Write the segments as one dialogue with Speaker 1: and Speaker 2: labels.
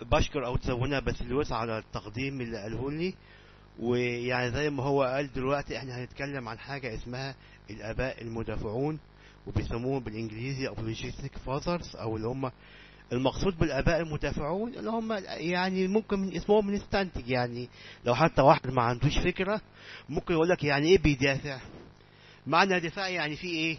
Speaker 1: بشكر او تسوونا باسيليوس على التقديم اللي قاله لي ويعني زي ما هو قال دلوقتي احنا هنتكلم عن حاجة اسمها الاباء المدافعون وبيسموهم بالانجليزي apologetic fathers او اللي هم المقصود بالاباء المدافعون اللي هم يعني ممكن من اسمهم نستنتج يعني لو حتى واحد ما عندوش فكرة ممكن يقول لك يعني ايه بيدافع معنى دفاع يعني في ايه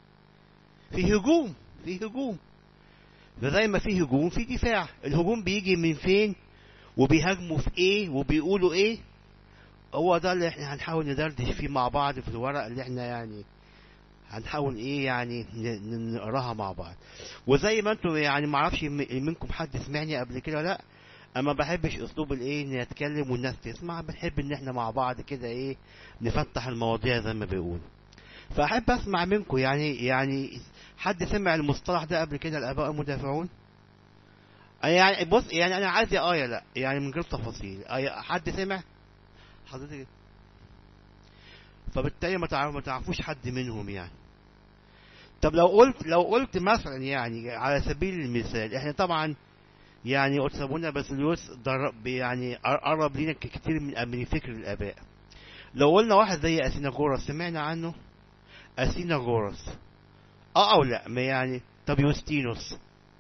Speaker 1: في هجوم في هجوم فزي ما في هجوم في دفاع الهجوم بيجي من فين وبيهاجموا في ايه وبيقولوا ايه هو ده اللي احنا هنحاول ندردش فيه مع بعض في الورق اللي احنا يعني هنحاول ايه يعني ن- ن- نقراها مع بعض وزي ما انتم يعني ما اعرفش م- منكم حد سمعني قبل كده ولا لا اما بحبش اسلوب الايه ان اتكلم والناس تسمع بنحب ان احنا مع بعض كده ايه نفتح المواضيع زي ما بيقول فاحب اسمع منكم يعني يعني حد سمع المصطلح ده قبل كده الاباء المدافعون أنا يعني بص يعني انا عايز يا اه يا لا يعني من غير تفاصيل آه حد سمع حضرتك فبالتالي ما تعرف ما تعرفوش حد منهم يعني طب لو قلت لو قلت مثلا يعني على سبيل المثال احنا طبعا يعني أتسابونا باسيليوس ضرب يعني قرب لنا كتير من من فكر الآباء لو قلنا واحد زي أسيناغورس سمعنا عنه أسيناغورس اه او لا ما يعني طب يوستينوس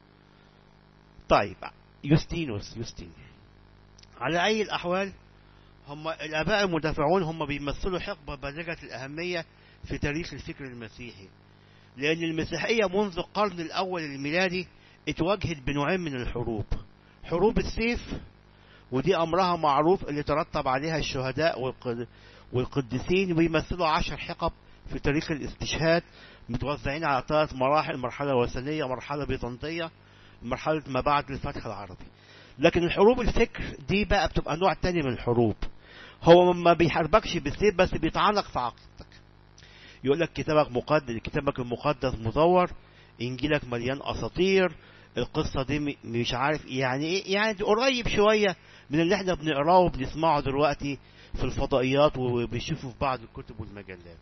Speaker 1: طيب يوستينوس يوستين على اي الاحوال هم الاباء المدافعون هم بيمثلوا حقبه بالغه الاهميه في تاريخ الفكر المسيحي لان المسيحيه منذ القرن الاول الميلادي اتواجهت بنوعين من الحروب حروب السيف ودي امرها معروف اللي ترتب عليها الشهداء والقد- والقديسين ويمثلوا عشر حقب في تاريخ الاستشهاد متوزعين على ثلاث مراحل مرحلة وثنية مرحلة بيزنطية مرحلة ما بعد الفتح العربي لكن الحروب الفكر دي بقى بتبقى نوع تاني من الحروب هو ما بيحاربكش بالسيف بس بيتعلق في عقيدتك يقول لك كتابك مقدس كتابك المقدس مزور انجيلك مليان اساطير القصة دي م- مش عارف يعني ايه يعني قريب شوية من اللي احنا بنقراه وبنسمعه دلوقتي في الفضائيات وبنشوفه في بعض الكتب والمجلات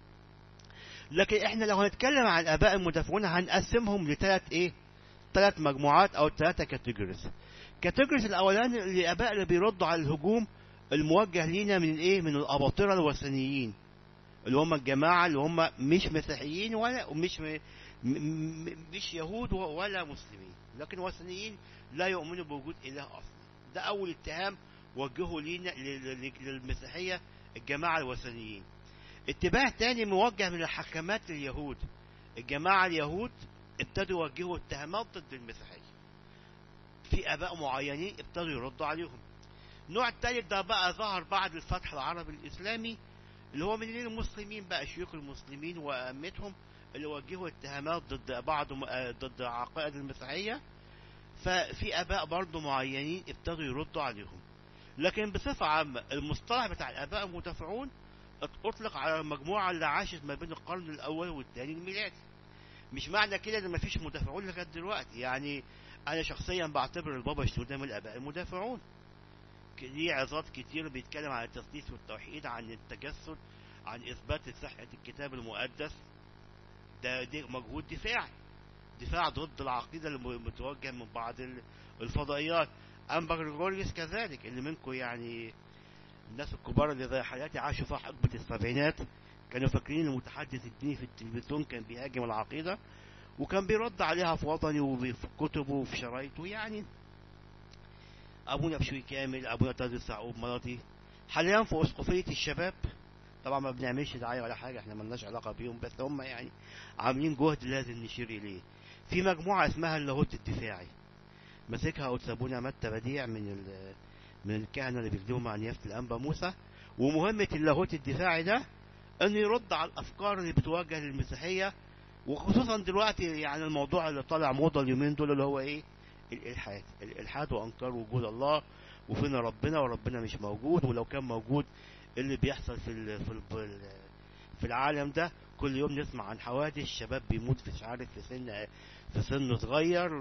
Speaker 1: لكن احنا لو هنتكلم عن الاباء المدافعون هنقسمهم لثلاث ايه ثلاث مجموعات او ثلاثه كاتيجوريز كاتيجوريز الاولاني الاباء اللي بيردوا على الهجوم الموجه لينا من الايه من الاباطره الوثنيين اللي هم الجماعه اللي هم مش مسيحيين ولا مش م... م... م- مش يهود ولا مسلمين لكن وثنيين لا يؤمنوا بوجود اله اصلا ده اول اتهام وجهه لينا لل- لل- للمسيحيه الجماعه الوثنيين اتباع تاني موجه من الحكمات لليهود الجماعة اليهود ابتدوا يوجهوا اتهامات ضد المسيحية في اباء معينين ابتدوا يردوا عليهم النوع الثالث ده بقى ظهر بعد الفتح العربي الاسلامي اللي هو من المسلمين بقى شيوخ المسلمين وائمتهم اللي وجهوا اتهامات ضد بعض ضد عقائد المسيحية ففي اباء برضو معينين ابتدوا يردوا عليهم لكن بصفة عامة المصطلح بتاع الاباء المدافعون اطلق على المجموعة اللي عاشت ما بين القرن الاول والثاني الميلادي مش معنى كده ان مفيش مدافعون لغايه دلوقتي يعني انا شخصيا بعتبر البابا شنودة من الاباء المدافعون ليه عظات كتير بيتكلم عن التثليث والتوحيد عن التجسد عن اثبات صحة الكتاب المقدس ده, ده مجهود دفاعي دفاع ضد العقيدة المتوجهة من بعض الفضائيات أما غريغوريوس كذلك اللي منكم يعني الناس الكبار اللي زي حالاتي عاشوا في حقبة السبعينات كانوا فاكرين المتحدث الديني في التلفزيون كان بيهاجم العقيدة وكان بيرد عليها في وطني وفي كتبه وفي شرايطه يعني أبونا بشوي كامل أبونا تادي يعقوب مراتي حاليا في أسقفية الشباب طبعا ما بنعملش دعاية ولا حاجة احنا ملناش علاقة بيهم بس هم يعني عاملين جهد لازم نشير إليه في مجموعة اسمها اللاهوت الدفاعي ماسكها أتسابونا متى بديع من ال من الكهنة اللي بيخدموا مع نيافة الأنبا موسى ومهمة اللاهوت الدفاعي ده انه يرد على الافكار اللي بتوجه للمسيحية وخصوصا دلوقتي يعني الموضوع اللي طالع موضة اليومين دول اللي هو ايه الالحاد الالحاد وانكار وجود الله وفين ربنا وربنا مش موجود ولو كان موجود اللي بيحصل في ال في ال في العالم ده كل يوم نسمع عن حوادث شباب بيموت في مش عارف في سن في سن صغير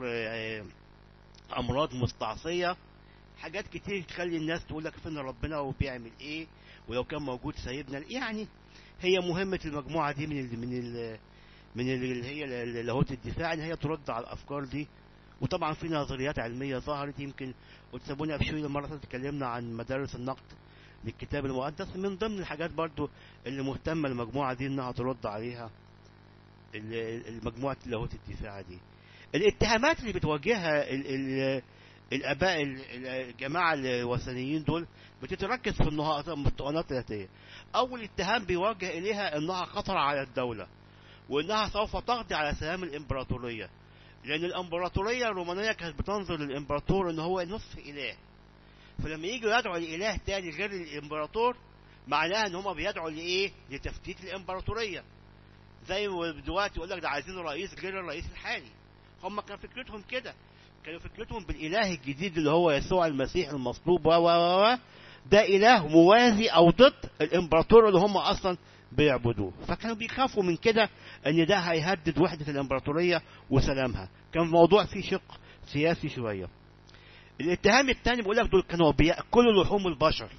Speaker 1: امراض مستعصيه حاجات كتير تخلي الناس تقول لك فين ربنا وبيعمل ايه ولو كان موجود سايبنا يعني هي مهمة المجموعة دي من ال من ال من اللي هي لاهوت الدفاع ان هي ترد على الافكار دي وطبعا في نظريات علمية ظهرت يمكن وتسابونا في شوية المرة اللي اتكلمنا عن مدارس النقد للكتاب المقدس من ضمن الحاجات برضو اللي مهتمة المجموعة دي انها ترد عليها ال- المجموعة لاهوت الدفاع دي الاتهامات اللي بتواجهها ال ال الاباء ال- ال- الجماعة الوثنيين دول بتتركز في النها- النقطة الآتية اول اتهام بيوجه اليها انها خطر على الدولة وانها سوف تقضي على سلام الامبراطورية لان الامبراطورية الرومانية كانت بتنظر للامبراطور ان هو نصف اله فلما يجوا يدعوا لاله تاني غير الامبراطور معناها ان هم بيدعوا لايه لتفتيت الامبراطورية زي ما دلوقتي يقول لك ده عايزين رئيس غير الرئيس الحالي هم كان فكرتهم كده كانوا فكرتهم بالاله الجديد اللي هو يسوع المسيح المصلوب و و و ده اله موازي او ضد الامبراطور اللي هم اصلا بيعبدوه فكانوا بيخافوا من كده ان ده هيهدد وحدة الامبراطورية وسلامها كان الموضوع فيه شق سياسي شوية الاتهام الثاني بيقول لك دول كانوا بياكلوا لحوم البشر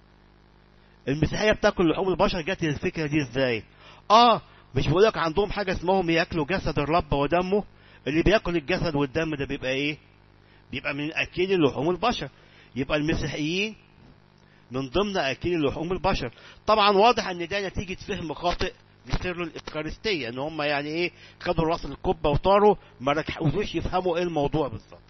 Speaker 1: المسيحيه بتاكل لحوم البشر جت الفكره دي ازاي اه مش بقول لك عندهم حاجه اسمهم ياكلوا جسد الرب ودمه اللي بياكل الجسد والدم ده بيبقى ايه بيبقى من اكل لحوم البشر يبقى المسيحيين من ضمن اكل لحوم البشر طبعا واضح ان ده نتيجه فهم خاطئ لسر الافكارستيه ان هم يعني ايه خدوا راس الكبه وطاروا ما ركزوش يفهموا ايه الموضوع بالظبط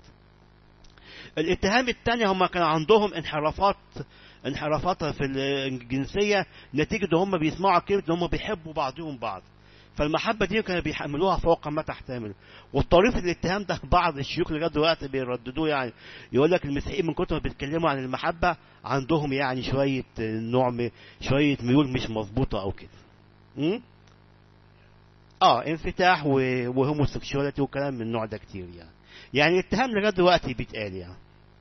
Speaker 1: الاتهام الثاني هم كان عندهم انحرافات انحرافات في الجنسية نتيجة ان هم بيسمعوا كلمة ان هم بيحبوا بعضهم بعض فالمحبة دي كانوا بيحملوها فوق ما تحتمل والطريف الاتهام ده بعض الشيوخ لغاية دلوقتي بيرددوه يعني يقول لك المسيحيين من كتر ما بيتكلموا عن المحبة عندهم يعني شوية نوع م... شوية ميول مش مظبوطة او كده م? اه انفتاح و... وهوموسيكشواليتي وكلام من النوع ده كتير يعني يعني الاتهام لغاية دلوقتي بيتقال يعني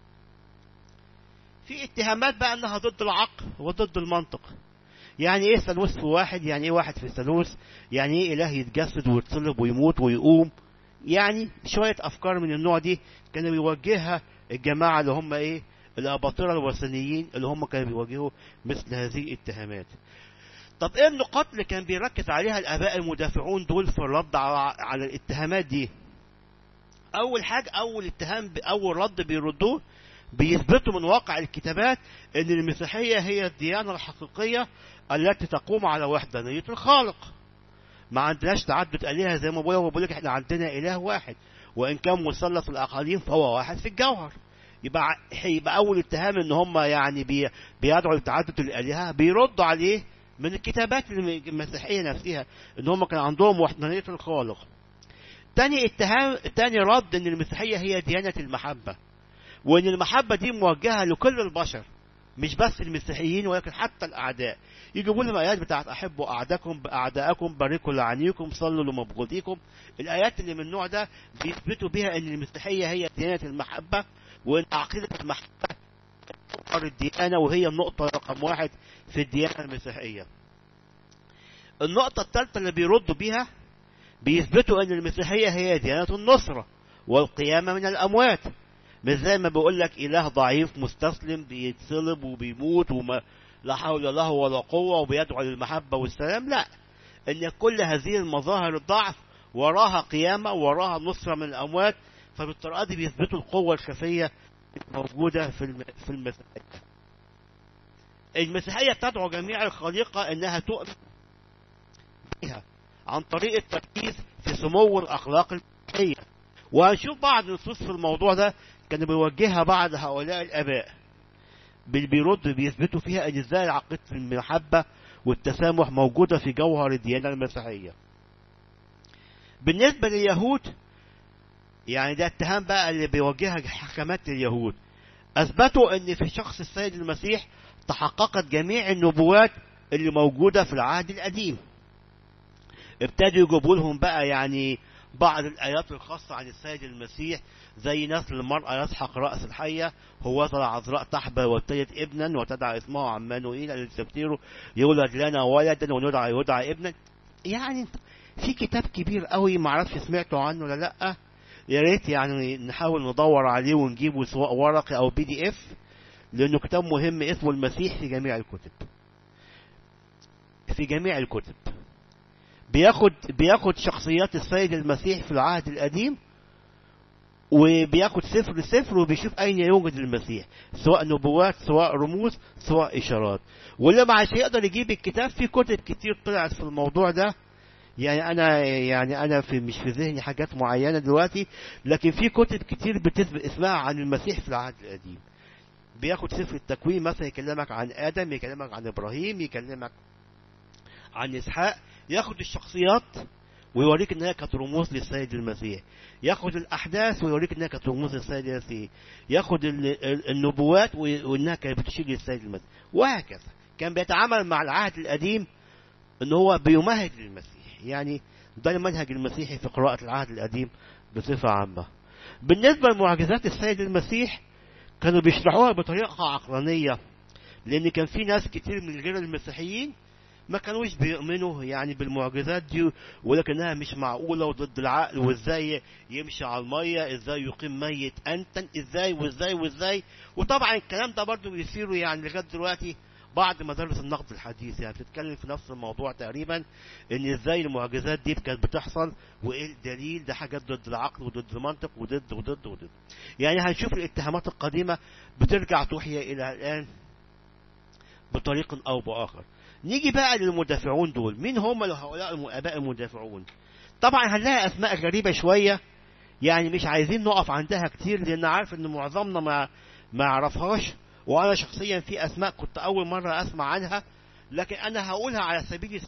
Speaker 1: في اتهامات بقى انها ضد العقل وضد المنطق يعني ايه ثالوث في واحد يعني ايه واحد في ثالوث يعني ايه اله يتجسد ويتصلب ويموت ويقوم يعني شوية افكار من النوع دي كانوا بيوجهها الجماعة اللي هم ايه الاباطرة الوثنيين اللي هم كانوا بيواجهوا مثل هذه الاتهامات طب ايه النقاط اللي كان بيركز عليها الاباء المدافعون دول في الرد على الاتهامات دي اول حاجة اول اتهام اول رد بيردوه بيثبتوا من واقع الكتابات ان المسيحية هي الديانة الحقيقية التي تقوم على وحدانية الخالق ما عندناش تعدد آلهة زي ما بقول بقول لك احنا عندنا إله واحد وإن كان مثلث الأقاليم فهو واحد في الجوهر يبقى يبقى أول اتهام إن هم يعني بي بيدعوا لتعدد الآلهة بيردوا عليه من الكتابات المسيحية نفسها إن هم كان عندهم وحدانية الخالق تاني اتهام تاني رد إن المسيحية هي ديانة المحبة وان المحبة دي موجهة لكل البشر مش بس المسيحيين ولكن حتى الاعداء يجيبوا لهم ايات بتاعت احبوا اعداءكم باعدائكم باركوا لعنيكم صلوا لمبغوضيكم الايات اللي من النوع ده بيثبتوا بها ان المسيحية هي ديانة المحبة وان عقيدة المحبة الديانة وهي النقطة رقم واحد في الديانة المسيحية النقطة الثالثة اللي بيردوا بيها بيثبتوا ان المسيحية هي ديانة النصرة والقيامة من الاموات مش زي ما بيقول لك اله ضعيف مستسلم بيتصلب وبيموت وما لا حول له ولا قوة وبيدعو للمحبة والسلام لا ان كل هذه المظاهر الضعف وراها قيامة وراها نصرة من الاموات فبالطريقة دي بيثبتوا القوة الخفية موجودة في الم... في المسيحية المسيحية تدعو جميع الخليقة انها تؤمن بها عن طريق التركيز في سمو الاخلاق المسيحية وهنشوف بعض النصوص في الموضوع ده كان بيوجهها بعض هؤلاء الآباء بيرد بيثبتوا فيها ان ازاي عقيدة المحبة والتسامح موجودة في جوهر الديانة المسيحية بالنسبة لليهود يعني ده اتهام بقى اللي بيوجهها حكمات اليهود اثبتوا ان في شخص السيد المسيح تحققت جميع النبوات اللي موجودة في العهد القديم ابتدوا يجيبوا لهم بقى يعني بعض الآيات الخاصة عن السيد المسيح زي نسل المرأة يسحق رأس الحية هو العذراء تحبى وتلد ابنا وتدعى اسمه عمانوئيل الذي تبتيره يولد لنا ولدا وندعى يدعى ابنا يعني في كتاب كبير قوي معرفش سمعتوا عنه ولا لا يا ريت يعني نحاول ندور عليه ونجيبه سواء ورقي او بي دي اف لانه كتاب مهم اسمه المسيح في جميع الكتب في جميع الكتب بياخد بياخد شخصيات السيد المسيح في العهد القديم وبياخد سفر سفر وبيشوف أين يوجد المسيح سواء نبوات سواء رموز سواء إشارات ولما عشان يقدر يجيب الكتاب في كتب كتير طلعت في الموضوع ده يعني انا يعني انا في مش في ذهني حاجات معينه دلوقتي لكن في كتب كتير بتثبت اسمها عن المسيح في العهد القديم بياخد سفر التكوين مثلا يكلمك عن ادم يكلمك عن ابراهيم يكلمك عن اسحاق ياخد الشخصيات ويوريك انها كانت رموز للسيد المسيح ياخد الاحداث ويوريك انها كانت رموز للسيد المسيح ياخد ال- ال- النبوات وي- وانها كانت بتشير للسيد المسيح وهكذا كان بيتعامل مع العهد القديم ان هو بيمهد للمسيح يعني ده المنهج المسيحي في قراءة العهد القديم بصفة عامة بالنسبة لمعجزات السيد المسيح كانوا بيشرحوها بطريقة عقلانية لأن كان في ناس كتير من غير المسيحيين ما كانوش بيؤمنوا يعني بالمعجزات دي ولكنها مش معقولة وضد العقل وازاي يمشي على المية ازاي يقيم ميت أنتن ازاي وازاي وازاي وطبعا الكلام ده برضو بيصيروا يعني لغاية دلوقتي بعض مدارس النقد الحديث يعني بتتكلم في نفس الموضوع تقريبا ان ازاي المعجزات دي كانت بتحصل وايه الدليل ده حاجات ضد العقل وضد المنطق وضد وضد وضد يعني هنشوف الاتهامات القديمة بترجع تحيا الى الان بطريق او باخر نيجي بقى للمدافعون دول مين هم هؤلاء الاباء المدافعون طبعا هنلاقي اسماء غريبة شوية يعني مش عايزين نقف عندها كتير لان عارف ان معظمنا ما ما يعرفهاش وانا شخصيا في اسماء كنت اول مرة اسمع عنها لكن انا هقولها على سبيل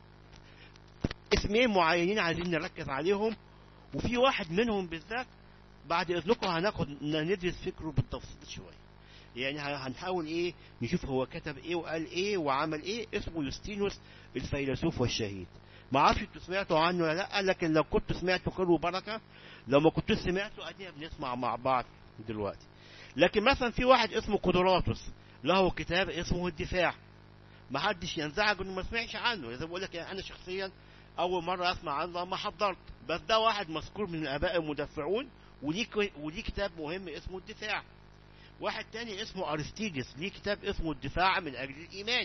Speaker 1: اسمين معينين عايزين نركز عليهم وفي واحد منهم بالذات بعد اذنكم هناخد ندرس فكره بالتفصيل شويه يعني هنحاول ايه نشوف هو كتب ايه وقال ايه وعمل ايه اسمه يوستينوس الفيلسوف والشهيد ما اعرفش انتوا سمعتوا عنه ولا لا لكن لو كنتوا سمعتوا خير وبركه لو ما كنتوش سمعتوا ادينا بنسمع مع بعض دلوقتي لكن مثلا في واحد اسمه قدراتوس له كتاب اسمه الدفاع ما حدش ينزعج انه ما سمعش عنه زي بقول لك يعني انا شخصيا اول مره اسمع عنه ما حضرت بس ده واحد مذكور من الاباء المدافعون وليه وليه كتاب مهم اسمه الدفاع واحد تاني اسمه ارستيدس ليه كتاب اسمه الدفاع من اجل الايمان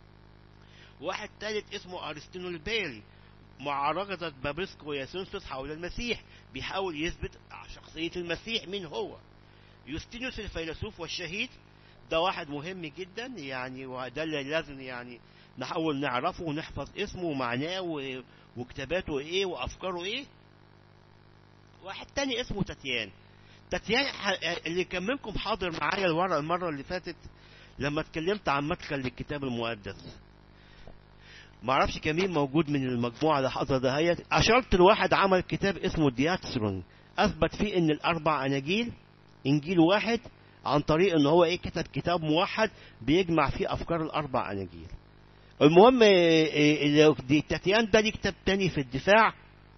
Speaker 1: واحد تالت اسمه ارستينو البيري معركة بابسكو وياسونسوس حول المسيح بيحاول يثبت شخصية المسيح مين هو يوستينوس الفيلسوف والشهيد ده واحد مهم جدا يعني وده اللي لازم يعني نحاول نعرفه ونحفظ اسمه ومعناه وكتاباته ايه وافكاره ايه واحد تاني اسمه تاتيان تاتيان اللي كان منكم حاضر معايا الورق المرة اللي فاتت لما اتكلمت عن مدخل للكتاب المقدس ما اعرفش كان مين موجود من المجموعة اللي حضر دهيت اشرت لواحد عمل كتاب اسمه دياتسرون اثبت فيه ان الاربع اناجيل انجيل واحد عن طريق ان هو ايه كتب كتاب موحد بيجمع فيه افكار الاربع اناجيل المهم دي تاتيان ده ليه كتاب تاني في الدفاع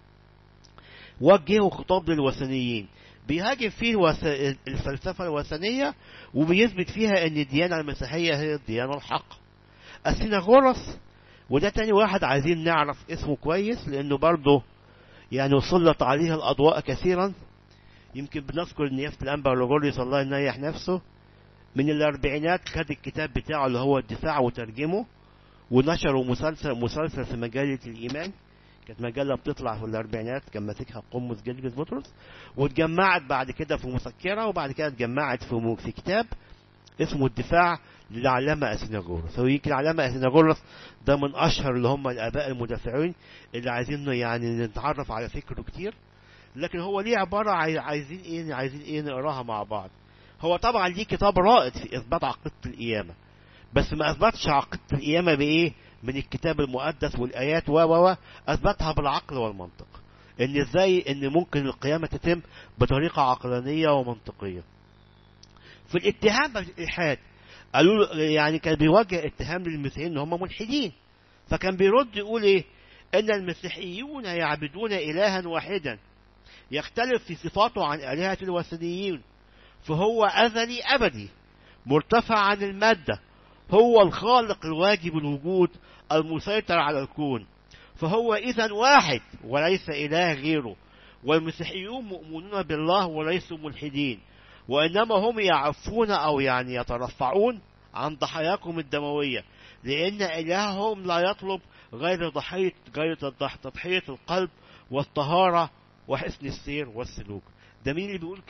Speaker 1: وجهه خطاب للوثنيين بيهاجم فيه الفلسفة الوثنية وبيثبت فيها ان الديانة المسيحية هي الديانة الحق السيناغورس وده تاني واحد عايزين نعرف اسمه كويس لانه برضه يعني سلط عليه الاضواء كثيرا يمكن بنذكر نيافة الانبا لوغوريوس الله ينيح نفسه من الاربعينات خد الكتاب بتاعه اللي هو الدفاع وترجمه ونشروا مسلسل مسلسل في مجلة الايمان كانت مجلة بتطلع في الاربعينات كان ماسكها قمص جلجس بطرس واتجمعت بعد كده في مسكرة وبعد كده اتجمعت في في كتاب اسمه الدفاع للعلامة أثيناغورس هو يمكن العلامة أثيناغورس ده من أشهر اللي هم الآباء المدافعين اللي عايزين يعني نتعرف على فكره كتير لكن هو ليه عبارة عايزين إيه عايزين إيه نقراها مع بعض هو طبعا ليه كتاب رائد في إثبات عقيدة القيامة بس ما أثبتش عقيدة القيامة بإيه من الكتاب المقدس والآيات و و أثبتها بالعقل والمنطق إن إزاي إن ممكن القيامة تتم بطريقة عقلانية ومنطقية في الاتهام بالإلحاد قالوا يعني كان بيوجه اتهام للمسيحيين ان هم ملحدين فكان بيرد يقول ايه ان المسيحيون يعبدون الها واحدا يختلف في صفاته عن الهه الوثنيين فهو ازلي ابدي مرتفع عن الماده هو الخالق الواجب الوجود المسيطر على الكون فهو اذا واحد وليس اله غيره والمسيحيون مؤمنون بالله وليسوا ملحدين وإنما هم يعفون أو يعني يترفعون عن ضحاياكم الدموية لأن إلههم لا يطلب غير ضحية غير تضحية القلب والطهارة وحسن السير والسلوك ده مين اللي بيقول كده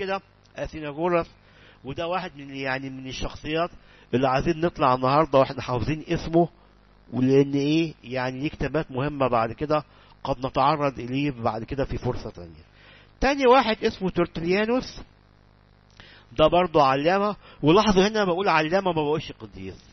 Speaker 1: اثيناغورس وده واحد من يعني من الشخصيات اللي عايزين نطلع النهارده واحنا حافظين اسمه ولان ايه يعني ليه كتابات مهمه بعد كده قد نتعرض اليه بعد كده في فرصه تانية تاني واحد اسمه ترتليانوس ده برضه علامة ولاحظوا هنا بقول علامة ما بقولش قديس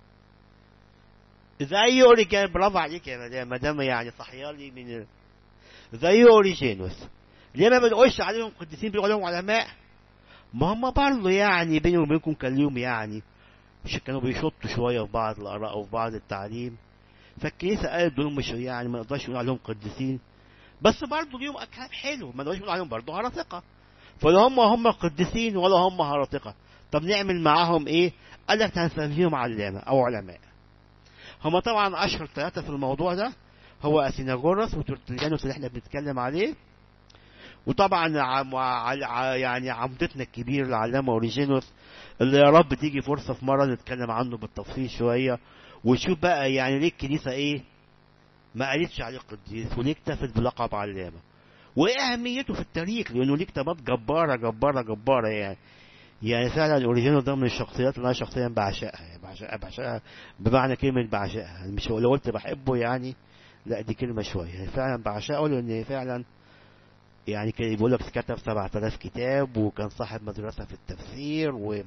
Speaker 1: زي اوريجان برافو عليك يا مدام مدام يعني صحيالي من ال... زي اوريجينوس ليه ما بنقولش عليهم قديسين بنقول عليهم علماء ما هم برضه يعني بيني وبينكم كان ليهم يعني مش كانوا بيشطوا شوية في بعض الآراء وفي بعض التعليم فالكنيسة قالت دول مش يعني ما نقدرش نقول عليهم قديسين بس برضه ليهم كلام حلو ما نقدرش نقول عليهم برضه هرطقة فلا هم هم قديسين ولا هم هرطقة طب نعمل معاهم ايه قال لك هنسميهم علامة او علماء هم طبعا اشهر ثلاثة في الموضوع ده هو اثيناغورس وترتليانوس اللي احنا بنتكلم عليه وطبعا عم ع- يعني عمدتنا الكبير العلامة اوريجينوس اللي يا رب تيجي فرصة في مرة نتكلم عنه بالتفصيل شوية ونشوف بقى يعني ليه الكنيسة ايه ما قالتش عليه قديس وليه اكتفت بلقب علامة وايه اهميته في التاريخ لانه ليه كتابات جبارة جبارة جبارة يعني يعني فعلا اوريجينو ده من الشخصيات اللي انا شخصيا بعشقها يعني بعشقها بعشقها بمعنى كلمة بعشقها مش لو قلت بحبه يعني لا دي كلمة شوية يعني فعلا بعشقه لان فعلا يعني كان بيقول لك كتب 7000 كتاب وكان صاحب مدرسة في التفسير و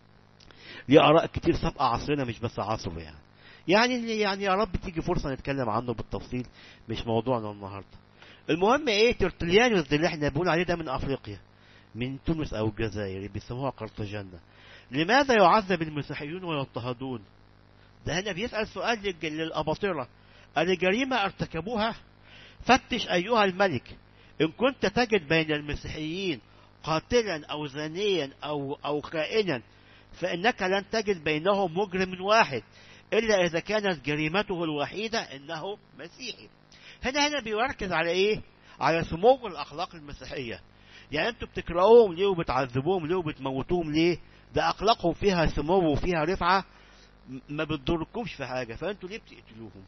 Speaker 1: ليه آراء كتير سابقة عصرنا مش بس عصره يعني يعني يعني يا رب تيجي فرصة نتكلم عنه بالتفصيل مش موضوعنا النهاردة المهم ايه ترتليانوس اللي احنا بنقول عليه ده من افريقيا من تونس او الجزائر اللي بيسموها قرطاجنة لماذا يعذب المسيحيون ويضطهدون ده هنا بيسأل سؤال للج- للأباطرة الجريمة ارتكبوها فتش أيها الملك إن كنت تجد بين المسيحيين قاتلا أو زانيا أو أو خائنا فإنك لن تجد بينهم مجرم واحد إلا إذا كانت جريمته الوحيدة إنه مسيحي هنا هنا بيركز على إيه؟ على سمو الأخلاق المسيحية يعني أنتوا بتكرهوهم ليه وبتعذبوهم ليه وبتموتوهم ليه؟ ده أخلاقهم فيها سمو وفيها رفعة م- ما بتضركمش في حاجة فأنتوا ليه بتقتلوهم؟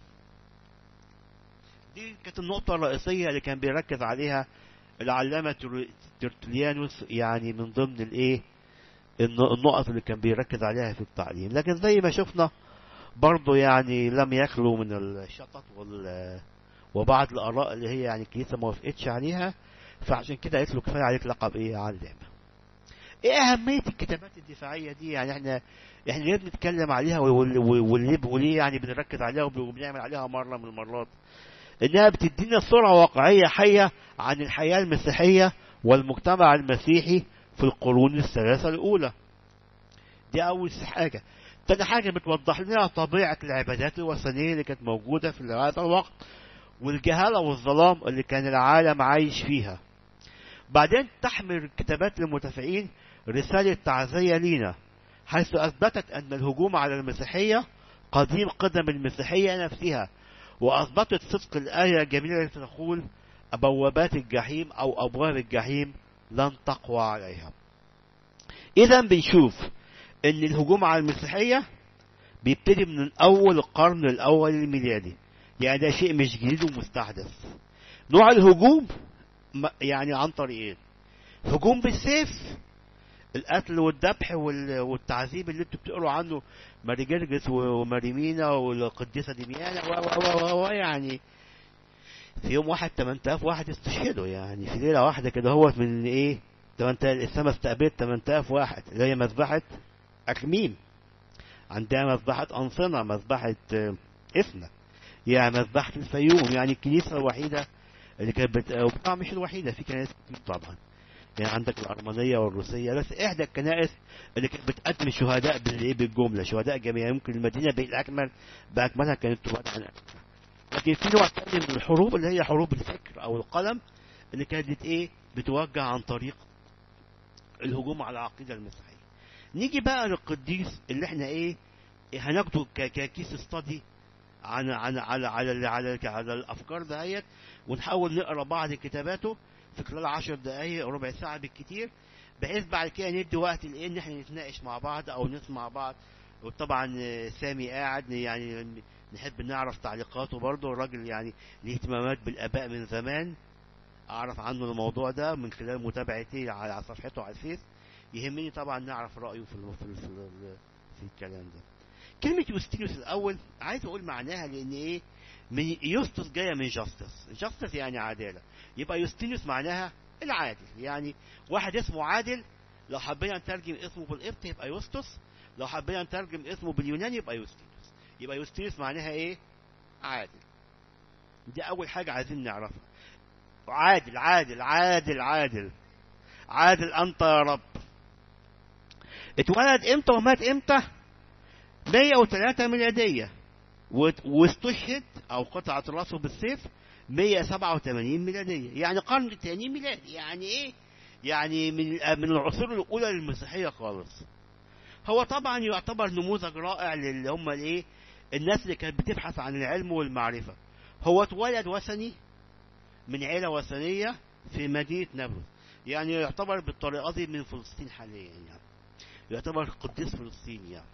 Speaker 1: دي كانت النقطة الرئيسية اللي كان بيركز عليها العلامة تر- ترتليانوس يعني من ضمن الايه الن- النقط اللي كان بيركز عليها في التعليم لكن زي ما شفنا برضه يعني لم يخلو من الشطط وال وبعض الآراء اللي هي يعني الكنيسة ما وافقتش عليها فعشان كده قالت له كفاية عليك لقب ايه علامة ايه أهمية الكتابات الدفاعية دي يعني احنا احنا ليه بنتكلم عليها وال- وال- وليه وليه يعني بنركز عليها وب- وبنعمل عليها مرة من المرات انها بتدينا صورة واقعية حية عن الحياة المسيحية والمجتمع المسيحي في القرون الثلاثة الأولى دي أول حاجة تاني حاجة بتوضح لنا طبيعة العبادات الوثنية اللي كانت موجودة في هذا الوقت والجهالة والظلام اللي كان العالم عايش فيها بعدين تحمل كتابات المتفقين رسالة تعزية لينا حيث أثبتت أن الهجوم على المسيحية قديم قدم المسيحية نفسها وأثبتت صدق الآية الجميلة التي تقول بوابات الجحيم أو أبواب الجحيم لن تقوى عليها إذا بنشوف أن الهجوم على المسيحية بيبتدي من أول القرن الأول الميلادي يعني ده شيء مش جديد ومستحدث نوع الهجوم م- يعني عن طريقين هجوم بالسيف القتل والذبح وال- والتعذيب اللي انتوا بتقروا عنه ماري جرجس و- وماري مينا والقديسة ديميانا و و و و و يعني في يوم واحد 8000 واحد استشهدوا يعني في ليلة واحدة كده هو من ايه 8000 السما استقبلت 8000 واحد اللي هي مذبحة أكميم عندها مذبحة أنصنة مذبحة آه، إفنة يعني مذبحة الفيوم يعني الكنيسة الوحيدة اللي كانت بت... أو طبعا مش الوحيدة في كنائس كتير طبعا يعني عندك الأرمنية والروسية بس إحدى الكنائس اللي كانت بتقدم الشهداء بالإيه بالجملة شهداء جميع يمكن المدينة بالأكمل بأكملها كانت تبعد عن أكملها لكن في نوع تاني من الحروب اللي هي حروب الفكر أو القلم اللي كانت إيه بتوجه عن طريق الهجوم على العقيدة المسيحية نيجي بقى للقديس اللي احنا ايه هناخده ك- ككيس استادي عن عن على على على, على الافكار دهيت ونحاول نقرا بعض كتاباته في خلال عشر دقائق او ربع ساعه بالكتير بحيث بعد كده ندي وقت لايه ان احنا نتناقش مع بعض او نسمع بعض وطبعا آه، سامي قاعد يعني نحب نعرف تعليقاته برضه الراجل يعني ليه اهتمامات بالاباء من زمان اعرف عنه الموضوع ده من خلال متابعتي على صفحته على الفيس يهمني طبعا نعرف رايه في ال- في ال- في, ال- في الكلام ده كلمة يوستينوس الأول عايز أقول معناها لأن إيه من يوستوس جاية من جاستس جاستس يعني عدالة يبقى يوستينوس معناها العادل يعني واحد اسمه عادل لو حبينا نترجم اسمه بالقبط يبقى يوستوس لو حبينا نترجم اسمه باليوناني يبقى يوستينوس يبقى يوستينوس معناها ايه عادل دي اول حاجة عايزين نعرفها عادل عادل عادل عادل عادل انت يا رب اتولد امتى ومات امتى 103 ميلادية وت- واستشهد او قطعت راسه بالسيف 187 ميلادية يعني قرن الثاني ميلادي يعني ايه يعني من من العصور الاولى للمسيحية خالص هو طبعا يعتبر نموذج رائع للي هم الايه الناس اللي كانت بتبحث عن العلم والمعرفة هو اتولد وثني من عيلة وثنية في مدينة نابلس يعني يعتبر بالطريقة دي من فلسطين حاليا يعني يعتبر قديس فلسطيني يعني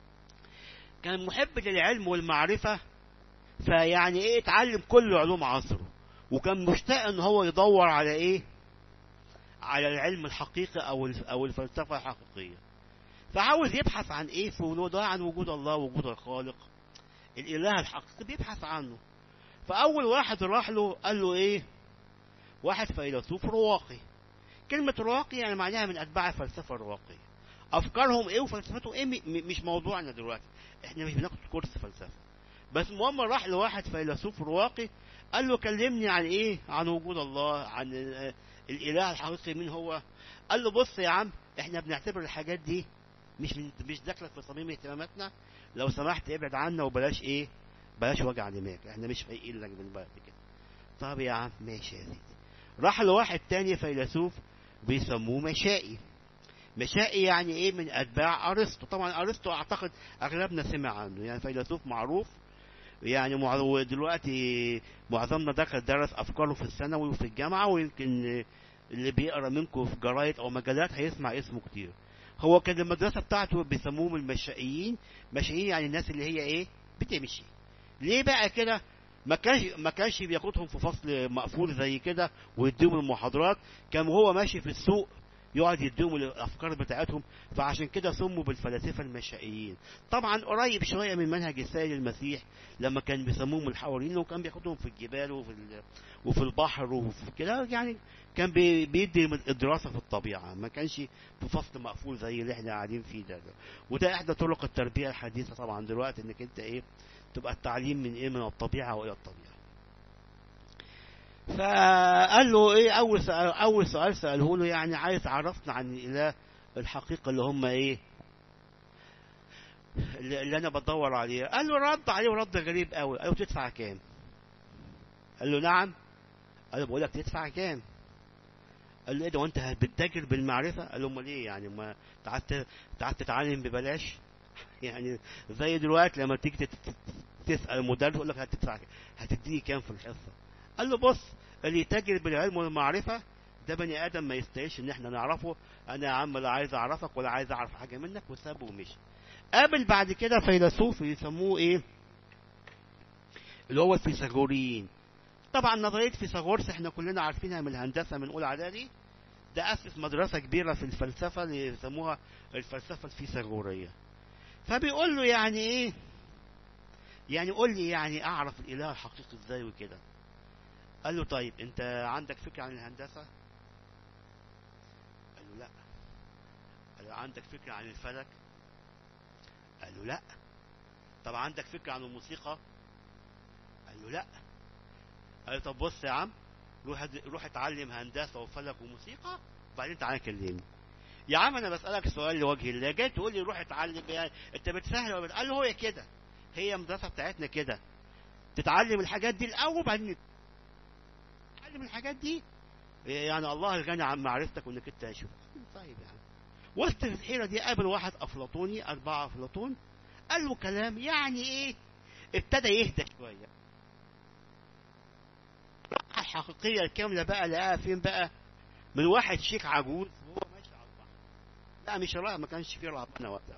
Speaker 1: كان محب للعلم والمعرفة فيعني ايه اتعلم كل علوم عصره وكان مشتاق ان هو يدور على ايه على العلم الحقيقي او الف- او الفلسفة الحقيقية فعاوز يبحث عن ايه في وجوده عن وجود الله وجود الخالق الاله الحقيقي بيبحث عنه فاول واحد راح له قال له ايه واحد فيلسوف رواقي كلمة رواقي يعني معناها من اتباع الفلسفة الرواقية افكارهم ايه وفلسفتهم ايه م- م- مش موضوعنا دلوقتي احنا مش بناخد كورس فلسفة بس المهم راح لواحد فيلسوف رواقي قال له كلمني عن ايه عن وجود الله عن ال- الاله الحقيقي مين هو قال له بص يا عم احنا بنعتبر الحاجات دي مش من مش داخله في صميم اهتماماتنا لو سمحت ابعد عنا وبلاش ايه بلاش وجع دماغ احنا مش فايقين لك من بعد كده طب يا عم ماشي يا سيدي راح لواحد تاني فيلسوف بيسموه مشائي مشائي يعني ايه من اتباع ارسطو طبعا ارسطو اعتقد اغلبنا سمع عنه يعني فيلسوف معروف يعني مع- دلوقتي معظمنا دخل درس افكاره في الثانوي وفي الجامعه ويمكن اللي بيقرا منكم في جرايد او مجلات هيسمع اسمه كتير هو كان المدرسه بتاعته بيسموهم المشائيين مشائيين يعني الناس اللي هي ايه بتمشي ليه بقى كده ما كانش ما كانش بياخدهم في فصل مقفول زي كده ويديهم المحاضرات كان وهو ماشي في السوق يقعد يديهم الافكار بتاعتهم فعشان كده سموا بالفلاسفه المشائيين طبعا قريب شويه من منهج السيد المسيح لما كان بيسموهم الحواريين وكان بياخدهم في الجبال وفي ال- وفي البحر وفي كده يعني كان بي- بيدي من الدراسه في الطبيعه ما كانش في فصل مقفول زي اللي احنا قاعدين فيه ده, ده. وده احدى طرق التربيه الحديثه طبعا دلوقتي انك انت ايه تبقى التعليم من ايه من الطبيعه والى الطبيعه فقال له ايه اول سؤال اول سؤال ساله له يعني عايز عرفنا عن الاله الحقيقه اللي هم ايه اللي اللي انا بدور عليه قال له رد عليه رد غريب قوي قال له تدفع كام قال له نعم قال له بقول لك تدفع كام قال له ايه ده وانت بتتاجر بالمعرفه قال له امال ايه يعني ما قعدت قعدت تتعلم ببلاش يعني زي دلوقتي لما تيجي تت- تسال المدرس يقول لك هتدفع هتديني كام في الحصه قال له بص اللي يتاجر بالعلم والمعرفه ده بني ادم ما يستاهلش ان احنا نعرفه انا يا عم لا عايز اعرفك ولا عايز اعرف حاجه منك وسابه ومشي قابل بعد كده فيلسوف يسموه ايه اللي هو الفيثاغوريين طبعا نظريه فيثاغورس احنا كلنا عارفينها من الهندسه من اولى اعدادي ده اسس مدرسه كبيره في الفلسفه اللي يسموها الفلسفه الفيثاغوريه فبيقول له يعني ايه يعني قول لي يعني اعرف الاله الحقيقي ازاي وكده قال له طيب انت عندك فكره عن الهندسه قال له لا قال له عندك فكره عن الفلك قال له لا طب عندك فكره عن الموسيقى قال له لا قال له طب بص يا عم روح روح اتعلم هندسه وفلك وموسيقى وبعدين تعالى كلمني يا عم انا بسالك سؤال لوجه الله جاي تقول لي روح اتعلم يعني انت بتسهل ولا بت- قال له هي كده هي المدرسه بتاعتنا كده تتعلم الحاجات دي الاول وبعدين تتعلم الحاجات دي يعني الله الغني عن معرفتك وانك انت تشوف طيب يعني وسط الحيره دي قابل واحد افلاطوني اربعه افلاطون قال له كلام يعني ايه ابتدى يهدى شويه الحقيقيه الكامله بقى لقاها فين بقى من واحد شيخ عجوز وهو ماشي على البحر لا مش رأى ما كانش فيه رهبنه وقتها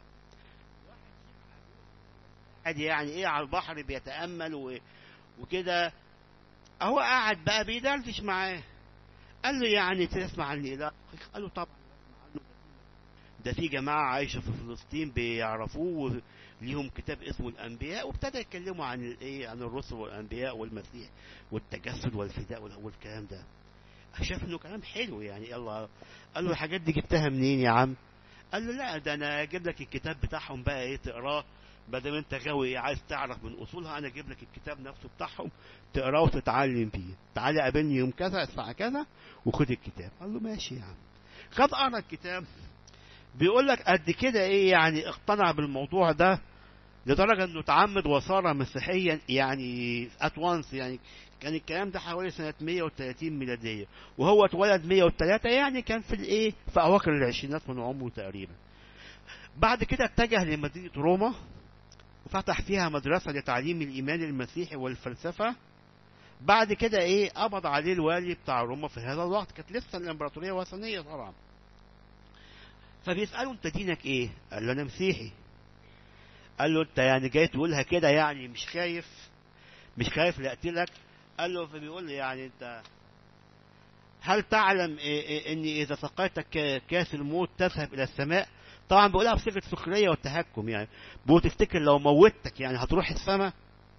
Speaker 1: واحد يعني ايه على البحر بيتامل و... وكده هو قاعد بقى بيدردش معاه قال له يعني تسمع عن الاله قال له طبعا ده في جماعة عايشة في فلسطين بيعرفوه ليهم كتاب اسمه الأنبياء وابتدى يتكلموا عن الايه عن الرسل والأنبياء والمسيح والتجسد والفداء والكلام ده شاف انه كلام حلو يعني يلا قال له الحاجات دي جبتها منين يا عم قال له لا ده انا اجيب لك الكتاب بتاعهم بقى ايه تقراه بدل انت غاوي عايز تعرف من اصولها انا اجيب لك الكتاب نفسه بتاعهم تقراه وتتعلم فيه تعالى قابلني يوم كذا الساعه كذا وخد الكتاب قال له ماشي يا عم خد قرا الكتاب بيقول لك قد كده ايه يعني اقتنع بالموضوع ده لدرجة انه تعمد وصار مسيحيا يعني ات وانس يعني كان الكلام ده حوالي سنة 130 ميلادية وهو اتولد 103 يعني كان في الايه في اواخر العشرينات من عمره تقريبا بعد كده اتجه لمدينة روما وفتح فيها مدرسة لتعليم الإيمان المسيحي والفلسفة بعد كده ايه قبض عليه الوالي بتاع روما في هذا الوقت كانت لسه الامبراطورية وثنية طبعا فبيسأله انت دينك ايه قال له انا مسيحي قال له انت يعني جاي تقولها كده يعني مش خايف مش خايف لاقتلك قال له فبيقول لي يعني انت هل تعلم إيه إيه ان اذا سقيتك كاس الموت تذهب الى السماء طبعا بيقولها بصيغه سخريه والتهكم يعني بيقول تفتكر لو موتك يعني هتروح السماء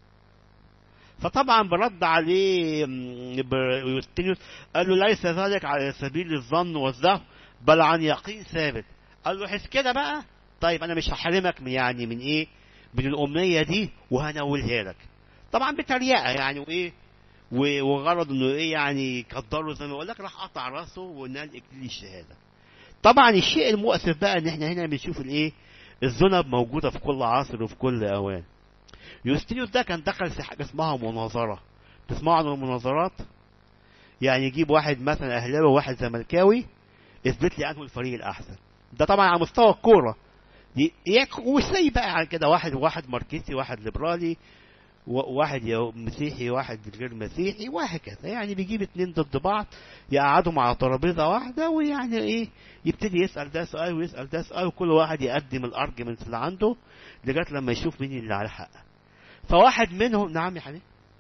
Speaker 1: فطبعا برد عليه يوستينيوس قال له ليس ذلك على سبيل الظن والزهو بل عن يقين ثابت قال له حس كده بقى طيب انا مش هحرمك من يعني من ايه من الامنيه دي وهنولها لك طبعا بتريقه يعني وايه وغرض انه ايه يعني قدره زي ما يقول لك راح قطع راسه ونال اكليل الشهاده طبعا الشيء المؤسف بقى ان احنا هنا بنشوف الايه الذنب موجوده في كل عصر وفي كل اوان يوستينيوس ده كان دخل في حاجه اسمها مناظره تسمعوا عن المناظرات يعني يجيب واحد مثلا اهلاوي وواحد زملكاوي اثبت لي انه الفريق الاحسن ده طبعا على مستوى الكوره وازاي بقى على كده واحد واحد ماركسي واحد ليبرالي واحد مسيحي واحد غير مسيحي وهكذا يعني بيجيب اتنين ضد بعض يقعدهم على ترابيزه واحده ويعني ايه يبتدي يسال ده سؤال ويسال ده سؤال وكل واحد يقدم الارجيومنتس اللي عنده لغايه لما يشوف مين اللي على حق فواحد منهم نعم يا حبيبي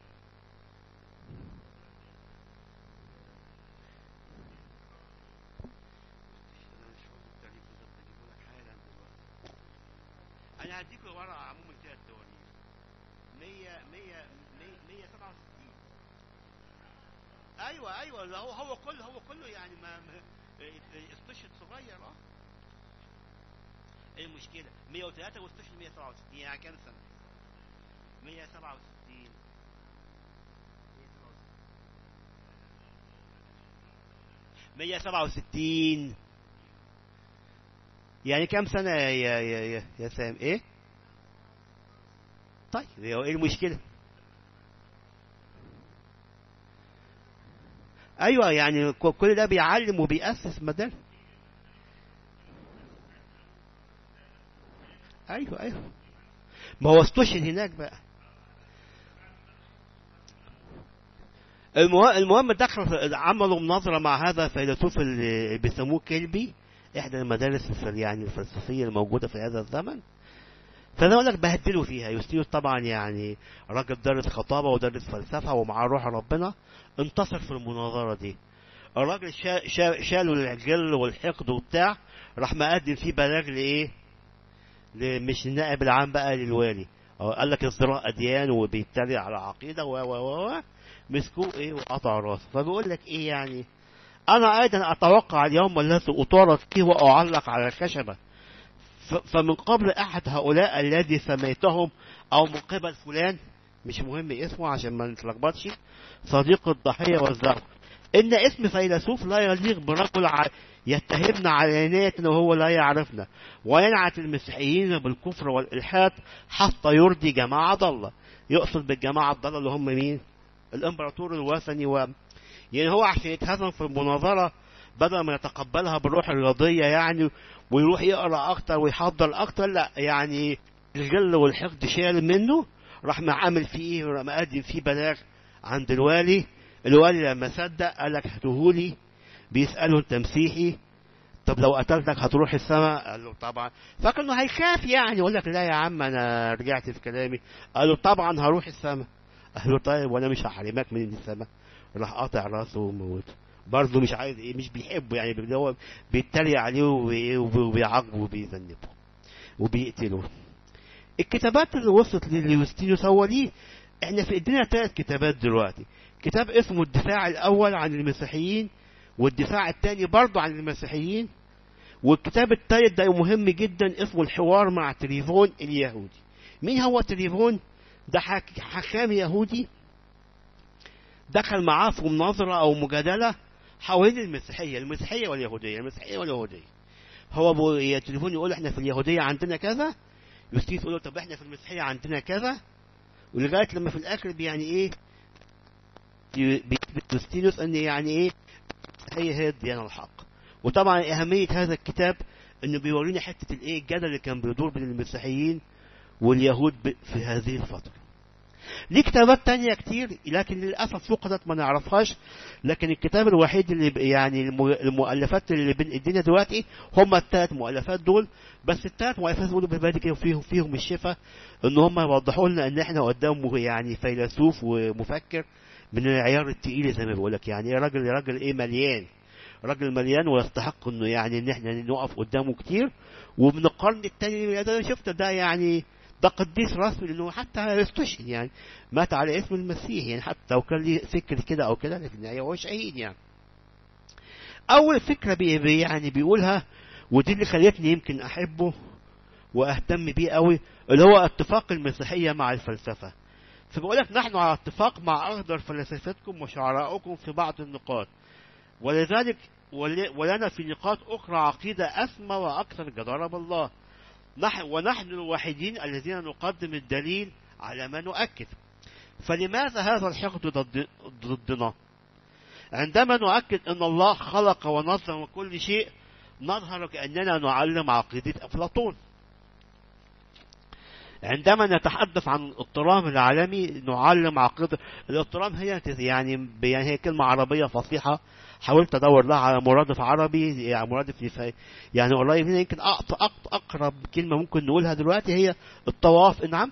Speaker 1: انا هديك ورقه عموما كده التواريخ 100 100 167 ايوه ايوه هو هو كله هو كله يعني ما, ما استشهد صغير اه ايه المشكله 103 واستشهد 167 يعني كام سنه 167 167 يعني كام سنة يا يا يا, يا سام ايه طيب ايه المشكلة ايوه يعني كل ده بيعلم وبيأسس مدارس ايوه ايوه ما هو استشهد هناك بقى المهم دخل عملوا مناظره مع هذا الفيلسوف اللي بيسموه كيلبي احدى المدارس يعني الفلسفيه الموجوده في هذا الزمن فانا اقول لك بهدلوا فيها يوستيوس طبعا يعني راجل دارس خطابه ودارس فلسفه ومعاه روح ربنا انتصر في المناظره دي الراجل شا شا شالوا الجل والحقد وبتاع راح مقدم فيه بلاغ لايه مش النائب العام بقى للوالي قال لك ازدراء اديان وبيتريق على عقيده و و و مسكوه ايه وقطع راسه فبيقول لك ايه يعني انا ايضا اتوقع اليوم الذي اطارد فيه واعلق على الخشبه فمن قبل احد هؤلاء الذي سميتهم او من قبل فلان مش مهم اسمه عشان ما نتلخبطش صديق الضحيه والزرق ان اسم فيلسوف لا يليق برجل يتهمنا علانية وهو لا يعرفنا وينعت المسيحيين بالكفر والإلحاد حتى يرضي جماعة الله يقصد بالجماعة الضالة اللي هم مين الامبراطور الوثني و يعني هو عشان يتهزم في المناظرة بدل ما يتقبلها بالروح الرياضية يعني ويروح يقرأ أكتر ويحضر أكتر لا يعني الغل والحقد شال منه راح عامل فيه راح مقدم فيه بلاغ عند الوالي الوالي لما صدق قال لك هاتوهولي بيسأله انت مسيحي طب لو قتلتك هتروح السماء قال له طبعا فاكر انه هيخاف يعني يقول لك لا يا عم انا رجعت في كلامي قال له طبعا هروح السماء قال له طيب وانا مش هحرمك من السماء راح قاطع راسه وموت برضه مش عايز ايه مش بيحبه يعني اللي هو بيتريق عليه وبي- وبيعاقبه وبيذنبه وبيقتله الكتابات اللي وصلت ليوستينوس هو ليه احنا في ايدينا ثلاث كتابات دلوقتي كتاب اسمه الدفاع الاول عن المسيحيين والدفاع الثاني برضه عن المسيحيين والكتاب الثالث ده مهم جدا اسمه الحوار مع تريفون اليهودي مين هو تريفون ده حك- حكام يهودي دخل معاه في مناظرة أو مجادلة حوالين المسيحية المسيحية واليهودية المسيحية واليهودية هو بو- يا تليفون يقول احنا في اليهودية عندنا كذا يوستيس يقول له طب احنا في المسيحية عندنا كذا ولغاية لما في الآخر يعني ايه بيثبت يوستينوس ان يعني ايه هي هي الديانة الحق وطبعا أهمية هذا الكتاب انه بيورينا حتة الايه الجدل اللي كان بيدور بين المسيحيين واليهود ب- في هذه الفترة ليه كتابات تانية كتير لكن للأسف فقدت ما نعرفهاش لكن الكتاب الوحيد اللي ب- يعني الم- المؤلفات اللي بين ايدينا دلوقتي هم الثلاث مؤلفات دول بس الثلاث مؤلفات دول ببالي كده فيهم فيهم الشفاء ان هم يوضحوا لنا ان احنا قدام يعني فيلسوف ومفكر من العيار التقيل زي ما بقول لك يعني راجل راجل ايه مليان راجل مليان ويستحق انه يعني ان احنا نقف قدامه كتير ومن القرن الثاني ده أنا شفت ده يعني ده قديس رسمي لانه حتى يستشهد يعني مات على اسم المسيح يعني حتى لو كان ليه فكر كده او كده لكن يعني هو شهيد يعني اول فكره بي بي- يعني بيقولها ودي اللي خلتني يمكن احبه واهتم بيه قوي اللي هو اتفاق المسيحيه مع الفلسفه فبقول لك نحن على اتفاق مع اقدر فلسفتكم وشعراءكم في بعض النقاط ولذلك ول- ولنا في نقاط اخرى عقيده اسمى واكثر جداره بالله نحن ونحن الوحيدين الذين نقدم الدليل على ما نؤكد فلماذا هذا الحقد ضد- ضدنا عندما نؤكد ان الله خلق ونظم كل شيء نظهر كاننا نعلم عقيده افلاطون عندما نتحدث عن الاضطرام العالمي نعلم عقيده الاضطرام هي يعني يعني هي كلمه عربيه فصيحه حاولت ادور لها على مرادف عربي يعني مرادف نفاي يعني قريب هنا يمكن أقط أقط اقرب كلمه ممكن نقولها دلوقتي هي الطواف نعم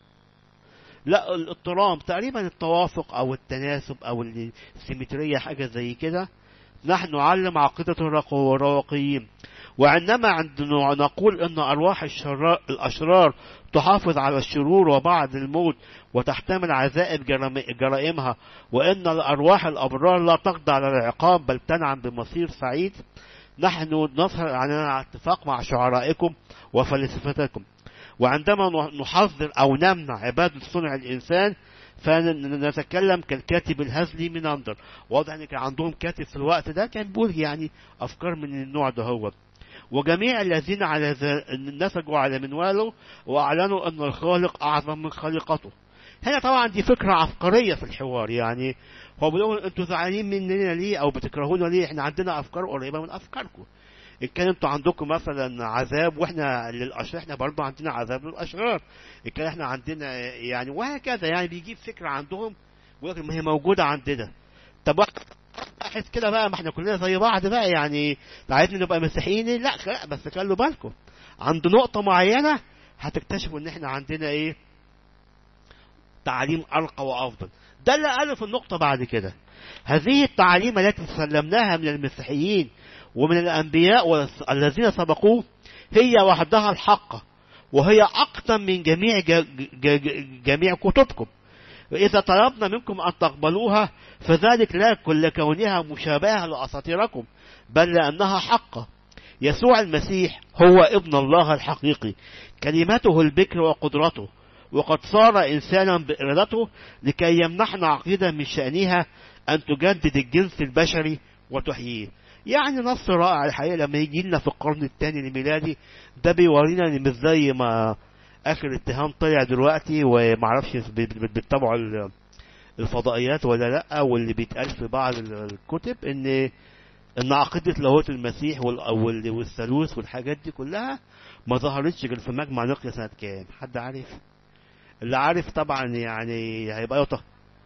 Speaker 1: لا الاضطرام تقريبا التوافق او التناسب او السيمتريه حاجه زي كده نحن نعلم عقيده الرق- الرواقيين وعندما عند نقول ان ارواح الشرار الاشرار تحافظ على الشرور وبعد الموت وتحتمل عذائب جرم- جرائمها وان الارواح الابرار لا تخضع للعقاب بل تنعم بمصير سعيد نحن نظهر عننا على اتفاق مع شعرائكم وفلسفتكم وعندما نحذر او نمنع عباده صنع الانسان فنتكلم كالكاتب الهزلي من أندر واضح ان كان عندهم كاتب في الوقت ده كان بيقول يعني افكار من النوع ده هو وجميع الذين على ذا- نسجوا على منواله واعلنوا ان الخالق اعظم من خالقته هنا طبعا دي فكرة عبقرية في الحوار يعني هو بيقول انتوا زعلانين مننا ليه او بتكرهونا ليه احنا عندنا افكار قريبة من افكاركم ان كان انتوا عندكم مثلا عذاب واحنا للاشرار احنا برضه عندنا عذاب للاشرار ان كان احنا عندنا يعني وهكذا يعني بيجيب فكرة عندهم ويقول لك ما هي موجودة عندنا طب واحد احس كده بقى ما احنا كلنا زي بعض بقى يعني عايزين نبقى مسيحيين لا لا بس خلوا بالكم عند نقطة معينة هتكتشفوا ان احنا عندنا ايه تعليم ارقى وافضل ده اللي قاله في النقطة بعد كده هذه التعاليم التي تسلمناها من المسيحيين ومن الانبياء والس- الذين سبقوه هي وحدها الحق وهي اقدم من جميع ج- ج- ج- جميع كتبكم وإذا طلبنا منكم أن تقبلوها فذلك لا كل كونها مشابهة لأساطيركم بل لأنها حقة يسوع المسيح هو ابن الله الحقيقي كلمته البكر وقدرته وقد صار إنسانا بإرادته لكي يمنحنا عقيدة من شأنها أن تجدد الجنس البشري وتحييه يعني نص رائع الحقيقة لما يجي لنا في القرن الثاني الميلادي ده بيورينا ان مش زي ما اخر اتهام طلع دلوقتي ومعرفش بت- بت- بتتابعوا ال- الفضائيات ولا لا واللي بيتقال في بعض ال- الكتب ان ان عقيدة لاهوت المسيح وال- وال- والثالوث والحاجات دي كلها ما ظهرتش غير في مجمع نقيا سنة كام حد عارف اللي عارف طبعا يعني هيبقى يوطى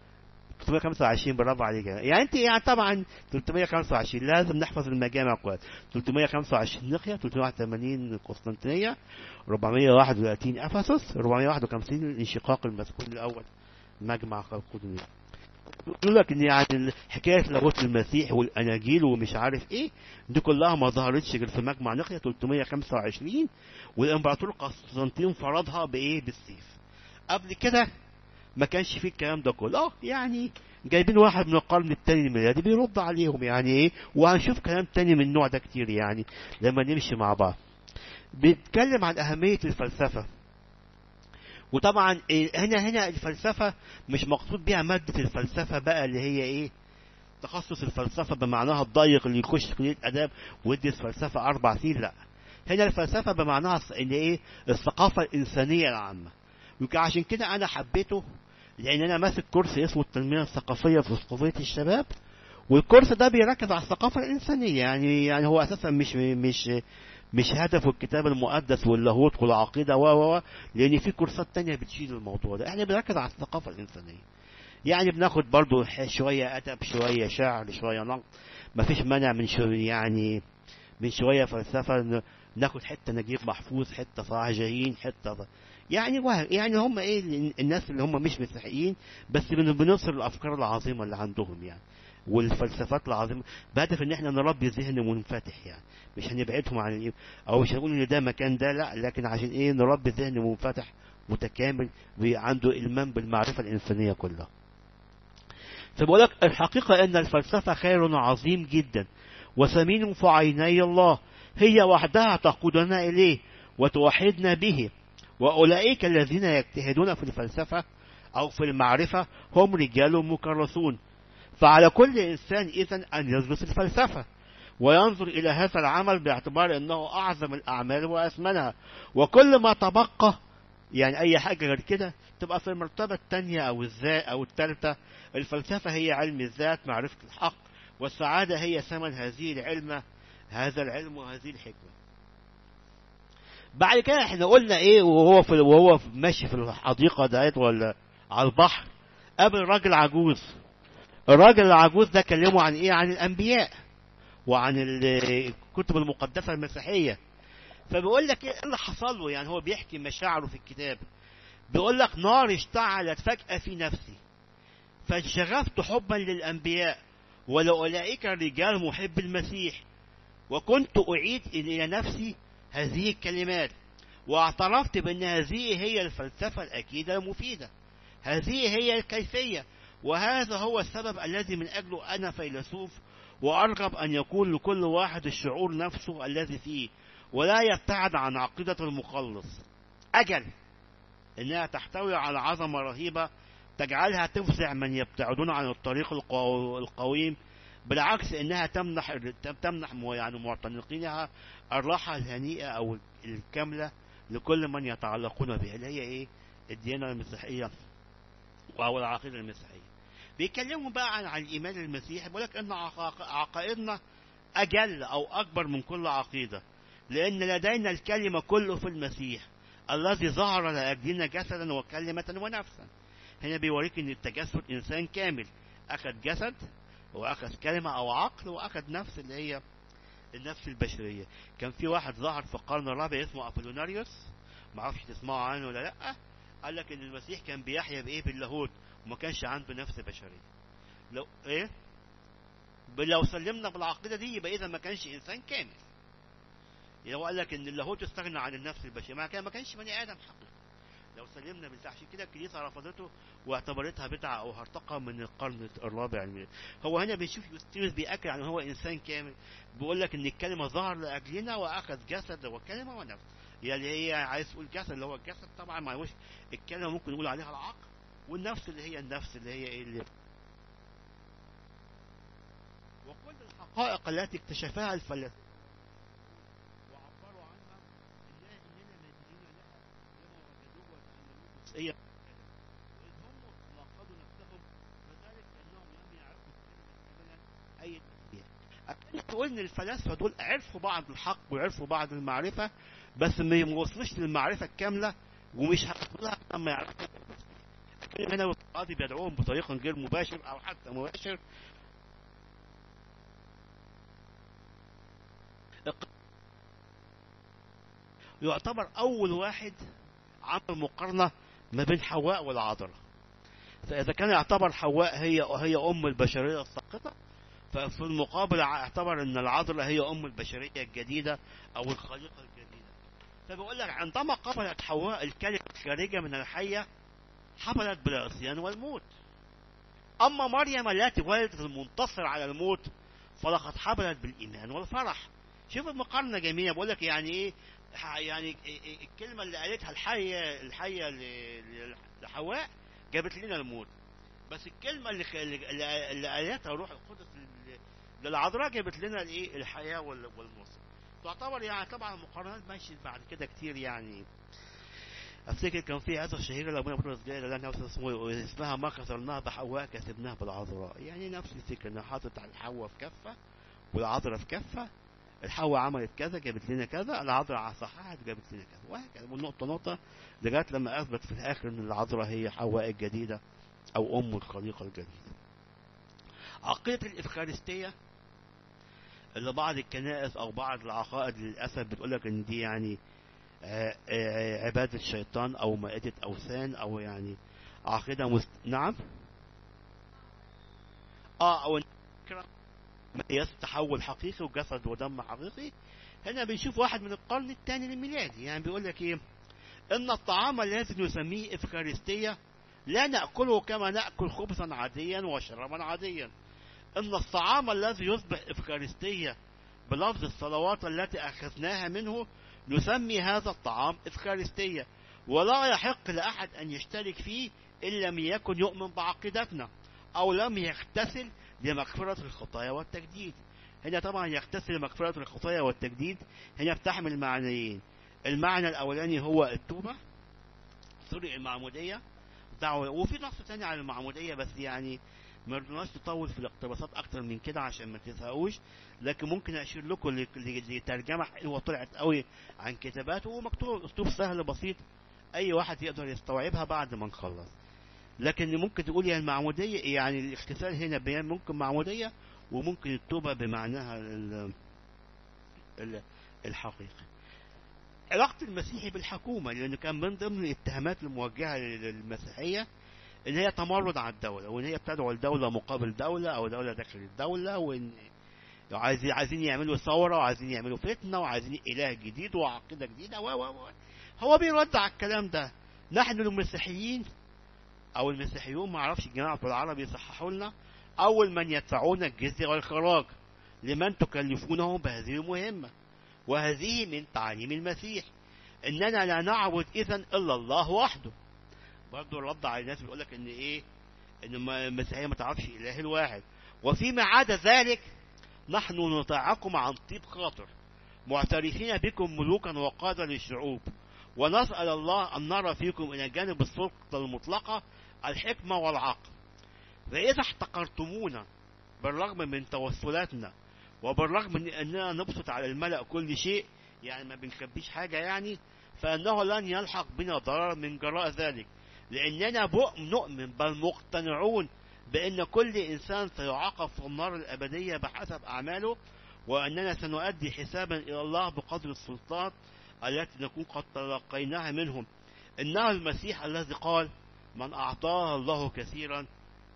Speaker 1: 325 برافو عليك يعني انت يعني طبعا 325 لازم نحفظ المجامع كويس 325 نقيا 381 قسطنطينية 431 افسس 451 الانشقاق المذكور الاول مجمع قلقدونية يقول لك ان يعني حكايه لاهوت المسيح والاناجيل ومش عارف ايه دي كلها ما ظهرتش غير في مجمع نقيه 325 والامبراطور قسطنطين فرضها بايه بالسيف قبل كده ما كانش فيه الكلام ده كله اه يعني جايبين واحد من القرن الثاني الميلادي بيرد عليهم يعني ايه وهنشوف كلام تاني من النوع ده كتير يعني لما نمشي مع بعض بيتكلم عن اهميه الفلسفه وطبعا هنا هنا الفلسفة مش مقصود بيها مادة الفلسفة بقى اللي هي ايه تخصص الفلسفة بمعناها الضيق اللي يخش كلية آداب ويدرس فلسفة أربع سنين لا هنا الفلسفة بمعناها ان ايه الثقافة الإنسانية العامة يمكن عشان كده أنا حبيته لأن أنا ماسك كورس اسمه التنمية الثقافية في ثقافية الشباب والكورس ده بيركز على الثقافة الإنسانية يعني يعني هو أساسا مش مش مش هدفه الكتاب المقدس واللاهوت والعقيدة و و لأن في كورسات تانية بتشيل الموضوع ده احنا بنركز على الثقافة الإنسانية يعني بناخد برضو شوية أدب شوية شعر شوية نقد مفيش مانع من شو يعني من شوية فلسفة ناخد حتة نجيب محفوظ حتة صلاح جاهين حتة يعني وه... يعني هم ايه الناس اللي هم مش مسيحيين بس بنوصل الافكار العظيمه اللي عندهم يعني والفلسفات العظيمه بهدف ان احنا نربي ذهن منفتح يعني مش هنبعدهم عن الايه او مش هنقول ان ده مكان ده لا لكن عشان ايه نربي ذهن منفتح متكامل عنده المام بالمعرفه الانسانيه كلها فبقول لك الحقيقه ان الفلسفه خير عظيم جدا وثمين في عيني الله هي وحدها تقودنا اليه وتوحدنا به واولئك الذين يجتهدون في الفلسفه او في المعرفه هم رجال مكرسون فعلى كل إنسان إذن أن يدرس الفلسفة وينظر إلى هذا العمل باعتبار أنه أعظم الأعمال وأثمنها وكل ما تبقى يعني أي حاجة غير كده تبقى في المرتبة الثانية أو الذات أو الثالثة الفلسفة هي علم الذات معرفة الحق والسعادة هي ثمن هذه العلم هذا العلم وهذه الحكمة بعد كده احنا قلنا ايه وهو في وهو ماشي في الحديقة ديت ولا على البحر قابل راجل عجوز الراجل العجوز ده كلمه عن ايه عن الانبياء وعن الكتب المقدسه المسيحيه فبيقول لك ايه اللي حصل له يعني هو بيحكي مشاعره في الكتاب بيقول لك نار اشتعلت فجاه في نفسي فانشغفت حبا للانبياء ولاولئك الرجال محب المسيح وكنت اعيد الى نفسي هذه الكلمات واعترفت بان هذه هي الفلسفه الاكيده المفيده هذه هي الكيفيه وهذا هو السبب الذي من أجله أنا فيلسوف وأرغب أن يكون لكل واحد الشعور نفسه الذي فيه ولا يبتعد عن عقيدة المخلص أجل إنها تحتوي على عظمة رهيبة تجعلها تفزع من يبتعدون عن الطريق القويم بالعكس إنها تمنح تمنح يعني معتنقينها الراحة الهنيئة أو الكاملة لكل من يتعلقون بها اللي هي إيه الديانة المسيحية أو العقيدة المسيحية بيتكلموا بقى عن, عن الإيمان المسيحي بيقول لك إن عقائدنا أجل أو أكبر من كل عقيدة لأن لدينا الكلمة كله في المسيح الذي ظهر لأجلنا جسدا وكلمة ونفسا هنا بيوريك إن التجسد إنسان كامل أخذ جسد وأخذ كلمة أو عقل وأخذ نفس اللي هي النفس البشرية كان في واحد ظهر في القرن الرابع اسمه أبولوناريوس معرفش تسمعوا عنه ولا لأ قال لك ان المسيح كان بيحيا بايه باللاهوت وما كانش عنده نفس بشريه لو ايه لو سلمنا بالعقيده دي يبقى اذا ما كانش انسان كامل لو قال لك ان اللاهوت استغنى عن النفس البشريه ما كان ما كانش بني ادم حقيقي لو سلمنا بالله عشان كده الكنيسه رفضته واعتبرتها بدعه او هرطقه من القرن الرابع الميلادي هو هنا بنشوف يوستينوس بياكد عن هو انسان كامل بيقول لك ان الكلمه ظهر لاجلنا واخذ جسد وكلمه ونفس يعني هي عايز تقول جسد اللي هو الجسد طبعا ما هوش الكلمه ممكن نقول عليها العقل والنفس اللي هي النفس اللي هي ايه اللي وكل الحقائق التي اكتشفها الفلاسفه وعبروا عنها انها اننا مدينين لها لما وجدوه وتأملوه جزئيا وإذ هم ناقضوا نفسهم وذلك لأنهم لم يعرفوا الكلمة كاملا أي المسيح تقول إن الفلاسفة دول عرفوا بعض الحق وعرفوا بعض المعرفة بس ما وصلوش للمعرفة الكاملة ومش هياخدوها لما يعرفوا هنا القاضي بيدعوهم بطريقة غير مباشر أو حتى مباشر يعتبر أول واحد عمل مقارنة ما بين حواء والعذراء فإذا كان يعتبر حواء هي هي أم البشرية الساقطة ففي المقابل اعتبر أن العذراء هي أم البشرية الجديدة أو الخليقة الجديدة فبقول لك عندما قبلت حواء الكلمة الخارجة من الحية حملت بالعصيان والموت أما مريم التي ولدت المنتصر على الموت فلقد حملت بالإيمان والفرح شوف المقارنة جميلة بقول لك يعني إيه يعني الكلمة اللي قالتها الحية الحية لحواء جابت لنا الموت بس الكلمة اللي اللي قالتها روح القدس للعذراء جابت لنا الايه الحياة والنصر تعتبر يعني طبعا المقارنات ماشية بعد كده كتير يعني افتكر كان في عزة شهيرة لابونا بطرس جاي لها نفس اسمه اسمها ما كسرناها بحواء كسبناها بالعذراء يعني نفس الفكرة انها حاطط على الحواء في كفة والعذراء في كفة الحواء عملت كذا جابت لنا كذا العذراء صححت جابت لنا كذا وهكذا من نقطة نقطة لغاية لما أثبت في الآخر إن العذراء هي حواء الجديدة أو أم الخليقة الجديدة. عقيدة الإفخارستية اللي بعض الكنائس أو بعض العقائد للأسف بتقول لك إن دي يعني عبادة الشيطان أو مائدة أوثان أو يعني عقيدة مست... نعم اه أو مقياس تحول حقيقي وجسد ودم حقيقي هنا بنشوف واحد من القرن الثاني الميلادي يعني بيقول لك ايه ان الطعام الذي نسميه افخارستية لا نأكله كما نأكل خبزا عاديا وشرابا عاديا ان الطعام الذي يصبح افخارستية بلفظ الصلوات التي اخذناها منه نسمي هذا الطعام افخارستية ولا يحق لأحد أن يشترك فيه إن لم يكن يؤمن بعقيدتنا أو لم يغتسل لمغفرة الخطايا والتجديد هنا طبعا يغتسل لمغفرة الخطايا والتجديد هنا بتحمل معنيين المعنى الأولاني هو التوبة سوري المعمودية دعوة وفي نص تاني على المعمودية بس يعني ما رضناش نطول في الاقتباسات أكتر من كده عشان ما تزهقوش لكن ممكن أشير لكم لترجمة حلوة طلعت قوي عن كتاباته ومكتوب أسلوب سهل بسيط أي واحد يقدر يستوعبها بعد ما نخلص لكن ممكن تقول يعني المعمودية يعني الاغتسال هنا بيان ممكن معمودية وممكن التوبة بمعناها الحقيقي علاقة المسيحي بالحكومة لأنه كان من ضمن الاتهامات الموجهة للمسيحية إن هي تمرد على الدولة وإن هي بتدعو الدولة مقابل دولة أو دولة داخل الدولة وإن عايزين عايزين يعملوا ثورة وعايزين يعملوا فتنة وعايزين إله جديد وعقيدة جديدة و و هو بيرد على الكلام ده نحن المسيحيين او المسيحيون ما اعرفش الجماعه في العرب يصححوا لنا اول من يدفعون الجزيه والخراج لمن تكلفونهم بهذه المهمه وهذه من تعاليم المسيح اننا لا نعبد اذا الا الله وحده برضه الرد على الناس بيقول لك ان ايه ان المسيحيه ما تعرفش اله الواحد وفيما عدا ذلك نحن نطيعكم عن طيب خاطر معترفين بكم ملوكا وقاده للشعوب ونسأل الله أن نرى فيكم إلى جانب السلطة المطلقة الحكمة والعقل فإذا احتقرتمونا بالرغم من توسلاتنا وبالرغم من أننا نبسط على الملأ كل شيء يعني ما بنخبيش حاجة يعني فأنه لن يلحق بنا ضرر من جراء ذلك لأننا نؤمن بل مقتنعون بأن كل إنسان سيعاقب في النار الأبدية بحسب أعماله وأننا سنؤدي حسابا إلى الله بقدر السلطات التي نكون قد تلقيناها منهم إنه المسيح الذي قال من أعطاه الله كثيرا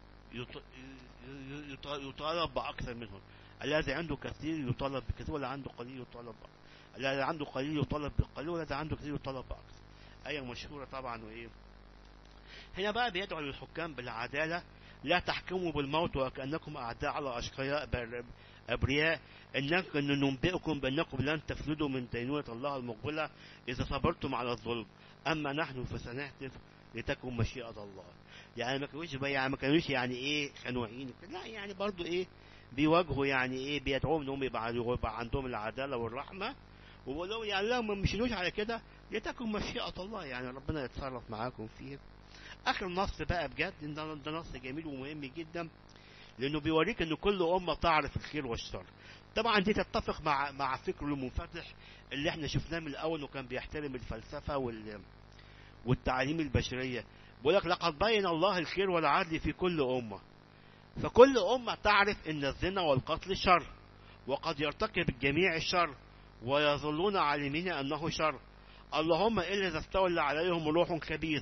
Speaker 1: يطالب بأكثر منهم الذي عنده كثير يطالب بكثير والذي عنده قليل يطالب الذي عنده قليل يطالب بالقليل والذي عنده كثير يطالب بأكثر آية مشهورة طبعا وإيه هنا بقى بيدعو للحكام بالعدالة لا تحكموا بالموت وكأنكم أعداء على أشقياء أبرياء إنكم ننبئكم بأنكم لن تفلدوا من دينونة الله المقبلة إذا صبرتم على الظلم أما نحن فسنهتف لتكن مشيئة الله يعني ما كانوش يعني ما كانوش يعني إيه خنوعين لا يعني برضو إيه بيواجهوا يعني إيه بيدعوهم إنهم يبقى, يبقى عندهم العدالة والرحمة وبقول لهم يعني لو ما مشينوش على كده لتكن مشيئة الله يعني ربنا يتصرف معاكم فيه آخر نص بقى بجد ده, ده نص جميل ومهم جدا لأنه بيوريك إن كل أمة تعرف الخير والشر طبعا دي تتفق مع مع فكره المنفتح اللي احنا شفناه من الاول وكان بيحترم الفلسفه وال والتعاليم البشريه بيقول لك لقد بين الله الخير والعدل في كل امه فكل امه تعرف ان الزنا والقتل شر وقد يرتكب الجميع الشر ويظلون عالمين انه شر اللهم الا اذا استولى عليهم روح خبيث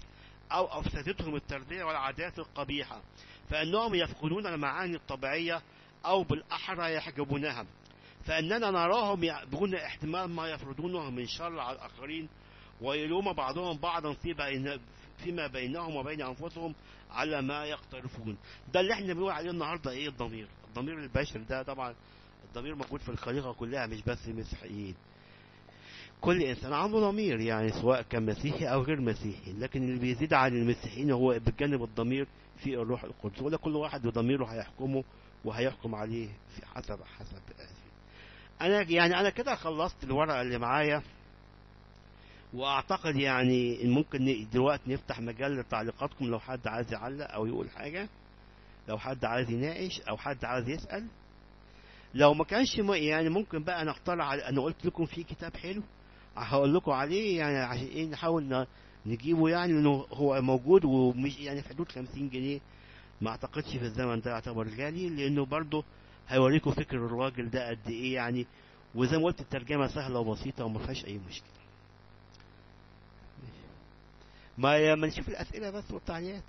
Speaker 1: أو أفسدتهم التربية والعادات القبيحة فإنهم يفقدون المعاني الطبيعية أو بالأحرى يحجبونها فإننا نراهم يعبرون احتمال ما يفرضونه من شر على الآخرين ويلوم بعضهم بعضا في بين فيما بينهم وبين أنفسهم على ما يقترفون ده اللي احنا بنقول عليه النهاردة ايه الضمير الضمير البشري ده طبعا الضمير موجود في الخليقة كلها مش بس المسيحيين كل إنسان عنده ضمير يعني سواء كان مسيحي أو غير مسيحي لكن اللي بيزيد عن المسيحيين هو بجانب الضمير في الروح القدس ولا كل واحد بضميره هيحكمه وهيحكم عليه في حسب حسب أنا يعني أنا كده خلصت الورقة اللي معايا وأعتقد يعني ممكن دلوقتي نفتح مجال لتعليقاتكم لو حد عايز يعلق أو يقول حاجة لو حد عايز يناقش أو حد عايز يسأل لو ما كانش يعني ممكن بقى نختار على انا قلت لكم في كتاب حلو هقول لكم عليه يعني عشان ايه نحاول نجيبه يعني انه هو موجود ومش يعني في حدود 50 جنيه ما اعتقدش في الزمن ده يعتبر غالي لانه برضه هيوريكم فكر الراجل ده قد ايه يعني وزي ما قلت الترجمه سهله وبسيطه وما فيهاش اي مشكله ما ما نشوف الاسئله بس والتعليقات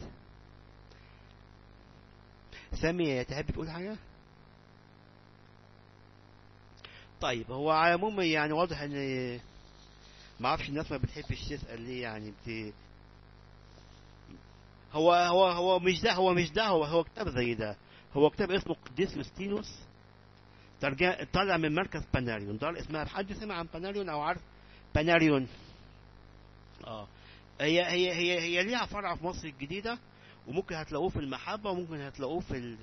Speaker 1: سامي تحب تقول حاجه طيب هو على العموم يعني واضح ان ما اعرفش الناس ما بتحبش تسال ليه يعني بت... هو هو هو مش ده هو مش ده هو هو كتاب زي ده هو كتاب اسمه قديس يوستينوس ترجم طالع من مركز باناريون دار اسمها حد سمع عن باناريون او عارف باناريون اه هي هي هي هي ليها فرع في مصر الجديده وممكن هتلاقوه في المحبه وممكن هتلاقوه في ال...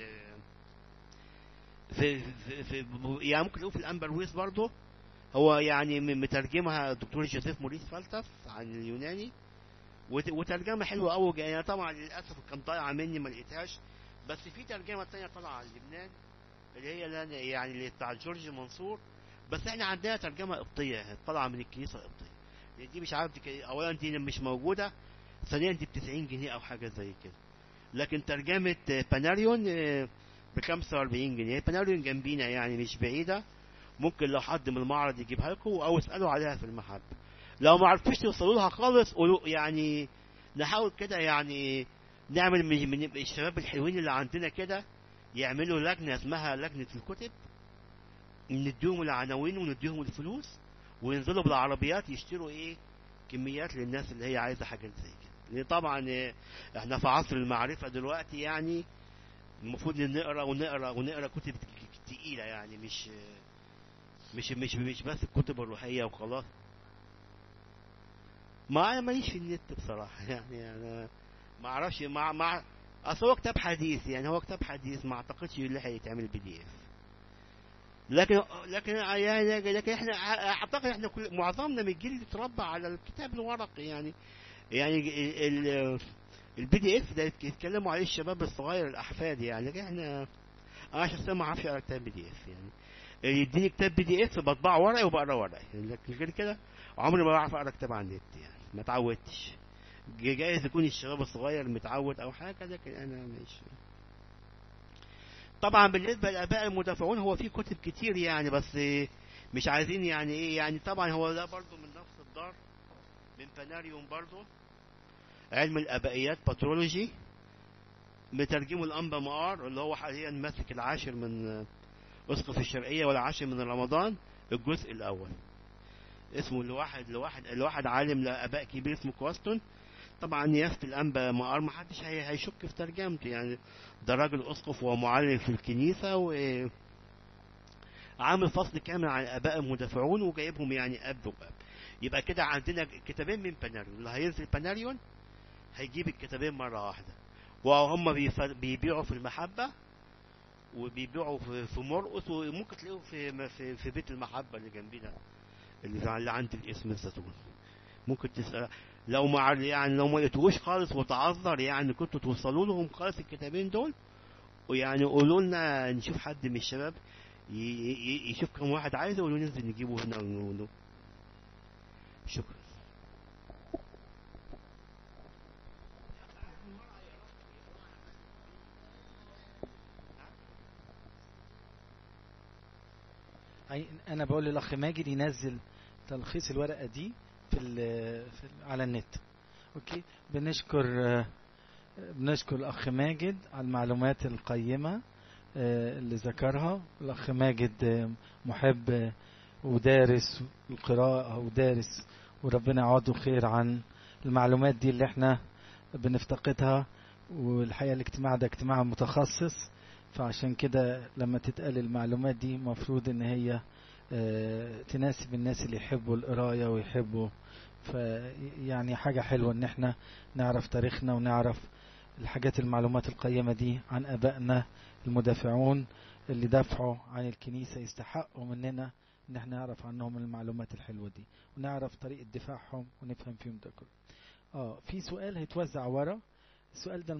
Speaker 1: في, في, في يعني ممكن تلاقوه في الامبر ويس برضه هو يعني مترجمها الدكتور جوزيف موريس فلتف عن اليوناني وترجمه حلوه قوي يعني طبعا للاسف كان ضايعه مني ما لقيتهاش بس في ترجمه ثانيه طالعه على لبنان اللي هي يعني اللي بتاع جورج منصور بس احنا عندنا ترجمه قبطيه طالعه من الكنيسه القبطيه دي مش عارف دي اولا دي مش موجوده ثانيا دي ب 90 جنيه او حاجه زي كده لكن ترجمه باناريون ب 45 جنيه باناريون جنبينا يعني مش بعيده ممكن لو حد من المعرض يجيبها لكم او اسالوا عليها في المحبه لو ما عرفتوش توصلوا لها خالص قولوا يعني نحاول كده يعني نعمل من, من الشباب الحلوين اللي عندنا كده يعملوا لجنه اسمها لجنه الكتب نديهم العناوين ونديهم الفلوس وينزلوا بالعربيات يشتروا ايه كميات للناس اللي هي عايزه حاجات زي كده لان طبعا احنا في عصر المعرفه دلوقتي يعني المفروض نقرا ونقرا ونقرا كتب تقيله يعني مش مش مش مش بس الكتب الروحيه وخلاص ما انا ماليش في النت بصراحه يعني انا ما اعرفش مع مع اصل هو كتاب حديث يعني هو كتاب حديث ما اعتقدش اللي هيتعمل بي دي اف لكن لكن يعني لكن احنا اعتقد احنا كل معظمنا من الجيل اللي اتربى على الكتاب الورقي يعني يعني البي دي اف ده يتكلموا عليه الشباب الصغير الاحفاد يعني لكن احنا انا شخصيا ما اعرفش اقرا كتاب بي دي اف يعني يديني كتاب بي دي اف بطبعه ورقي وبقرا ورقي لكن غير كده عمري ما بعرف اقرا كتاب على النت يعني ما اتعودتش جايز يكون الشباب الصغير متعود او حاجه لكن انا مش طبعا بالنسبه للاباء المدافعون هو في كتب كتير يعني بس مش عايزين يعني ايه يعني طبعا هو ده برضه من نفس الدار من باناريوم برضه علم الابائيات باترولوجي مترجمه الانبا مار اللي هو حاليا ماسك العاشر من اسقف الشرقيه والعاشر من رمضان الجزء الاول اسمه لواحد لواحد لواحد عالم لاباء كبير اسمه كواستون طبعا نيافه الانبا مار ما حدش هيشك في ترجمته يعني ده راجل اسقف ومعلم في الكنيسه و عامل فصل كامل عن الاباء المدافعون وجايبهم يعني اب واب يبقى كده عندنا كتابين من باناريون اللي هينزل باناريون هيجيب الكتابين مره واحده وهم بيبيعوا في المحبه وبيبيعوا في مرقس وممكن تلاقيهم في في في بيت المحبه اللي جنبنا اللي اللي عند الاسم الزيتون ممكن تسال لو ما يعني لو ما لقيتوش خالص وتعذر يعني كنتوا توصلوا لهم خالص الكتابين دول ويعني قولوا لنا نشوف حد من الشباب يشوف كم واحد عايزه وننزل نجيبه هنا ونقوله شكرا
Speaker 2: انا بقول للاخ ماجد ينزل تلخيص الورقه دي في, ال في ال على النت اوكي بنشكر آه، بنشكر الاخ ماجد على المعلومات القيمه آه، اللي ذكرها الاخ ماجد آه، محب آه، ودارس القراءه ودارس وربنا يعوضه خير عن المعلومات دي اللي احنا بنفتقدها والحقيقه الاجتماع ده اجتماع متخصص فعشان كده لما تتقال المعلومات دي مفروض ان هي آه، تناسب الناس اللي يحبوا القرايه ويحبوا فيعني حاجه حلوه ان احنا نعرف تاريخنا ونعرف الحاجات المعلومات القيمه دي عن ابائنا المدافعون اللي دافعوا عن الكنيسه يستحقوا مننا ان احنا نعرف عنهم المعلومات الحلوه دي ونعرف طريقه دفاعهم ونفهم فيهم ده كله اه في سؤال هيتوزع ورا السؤال ده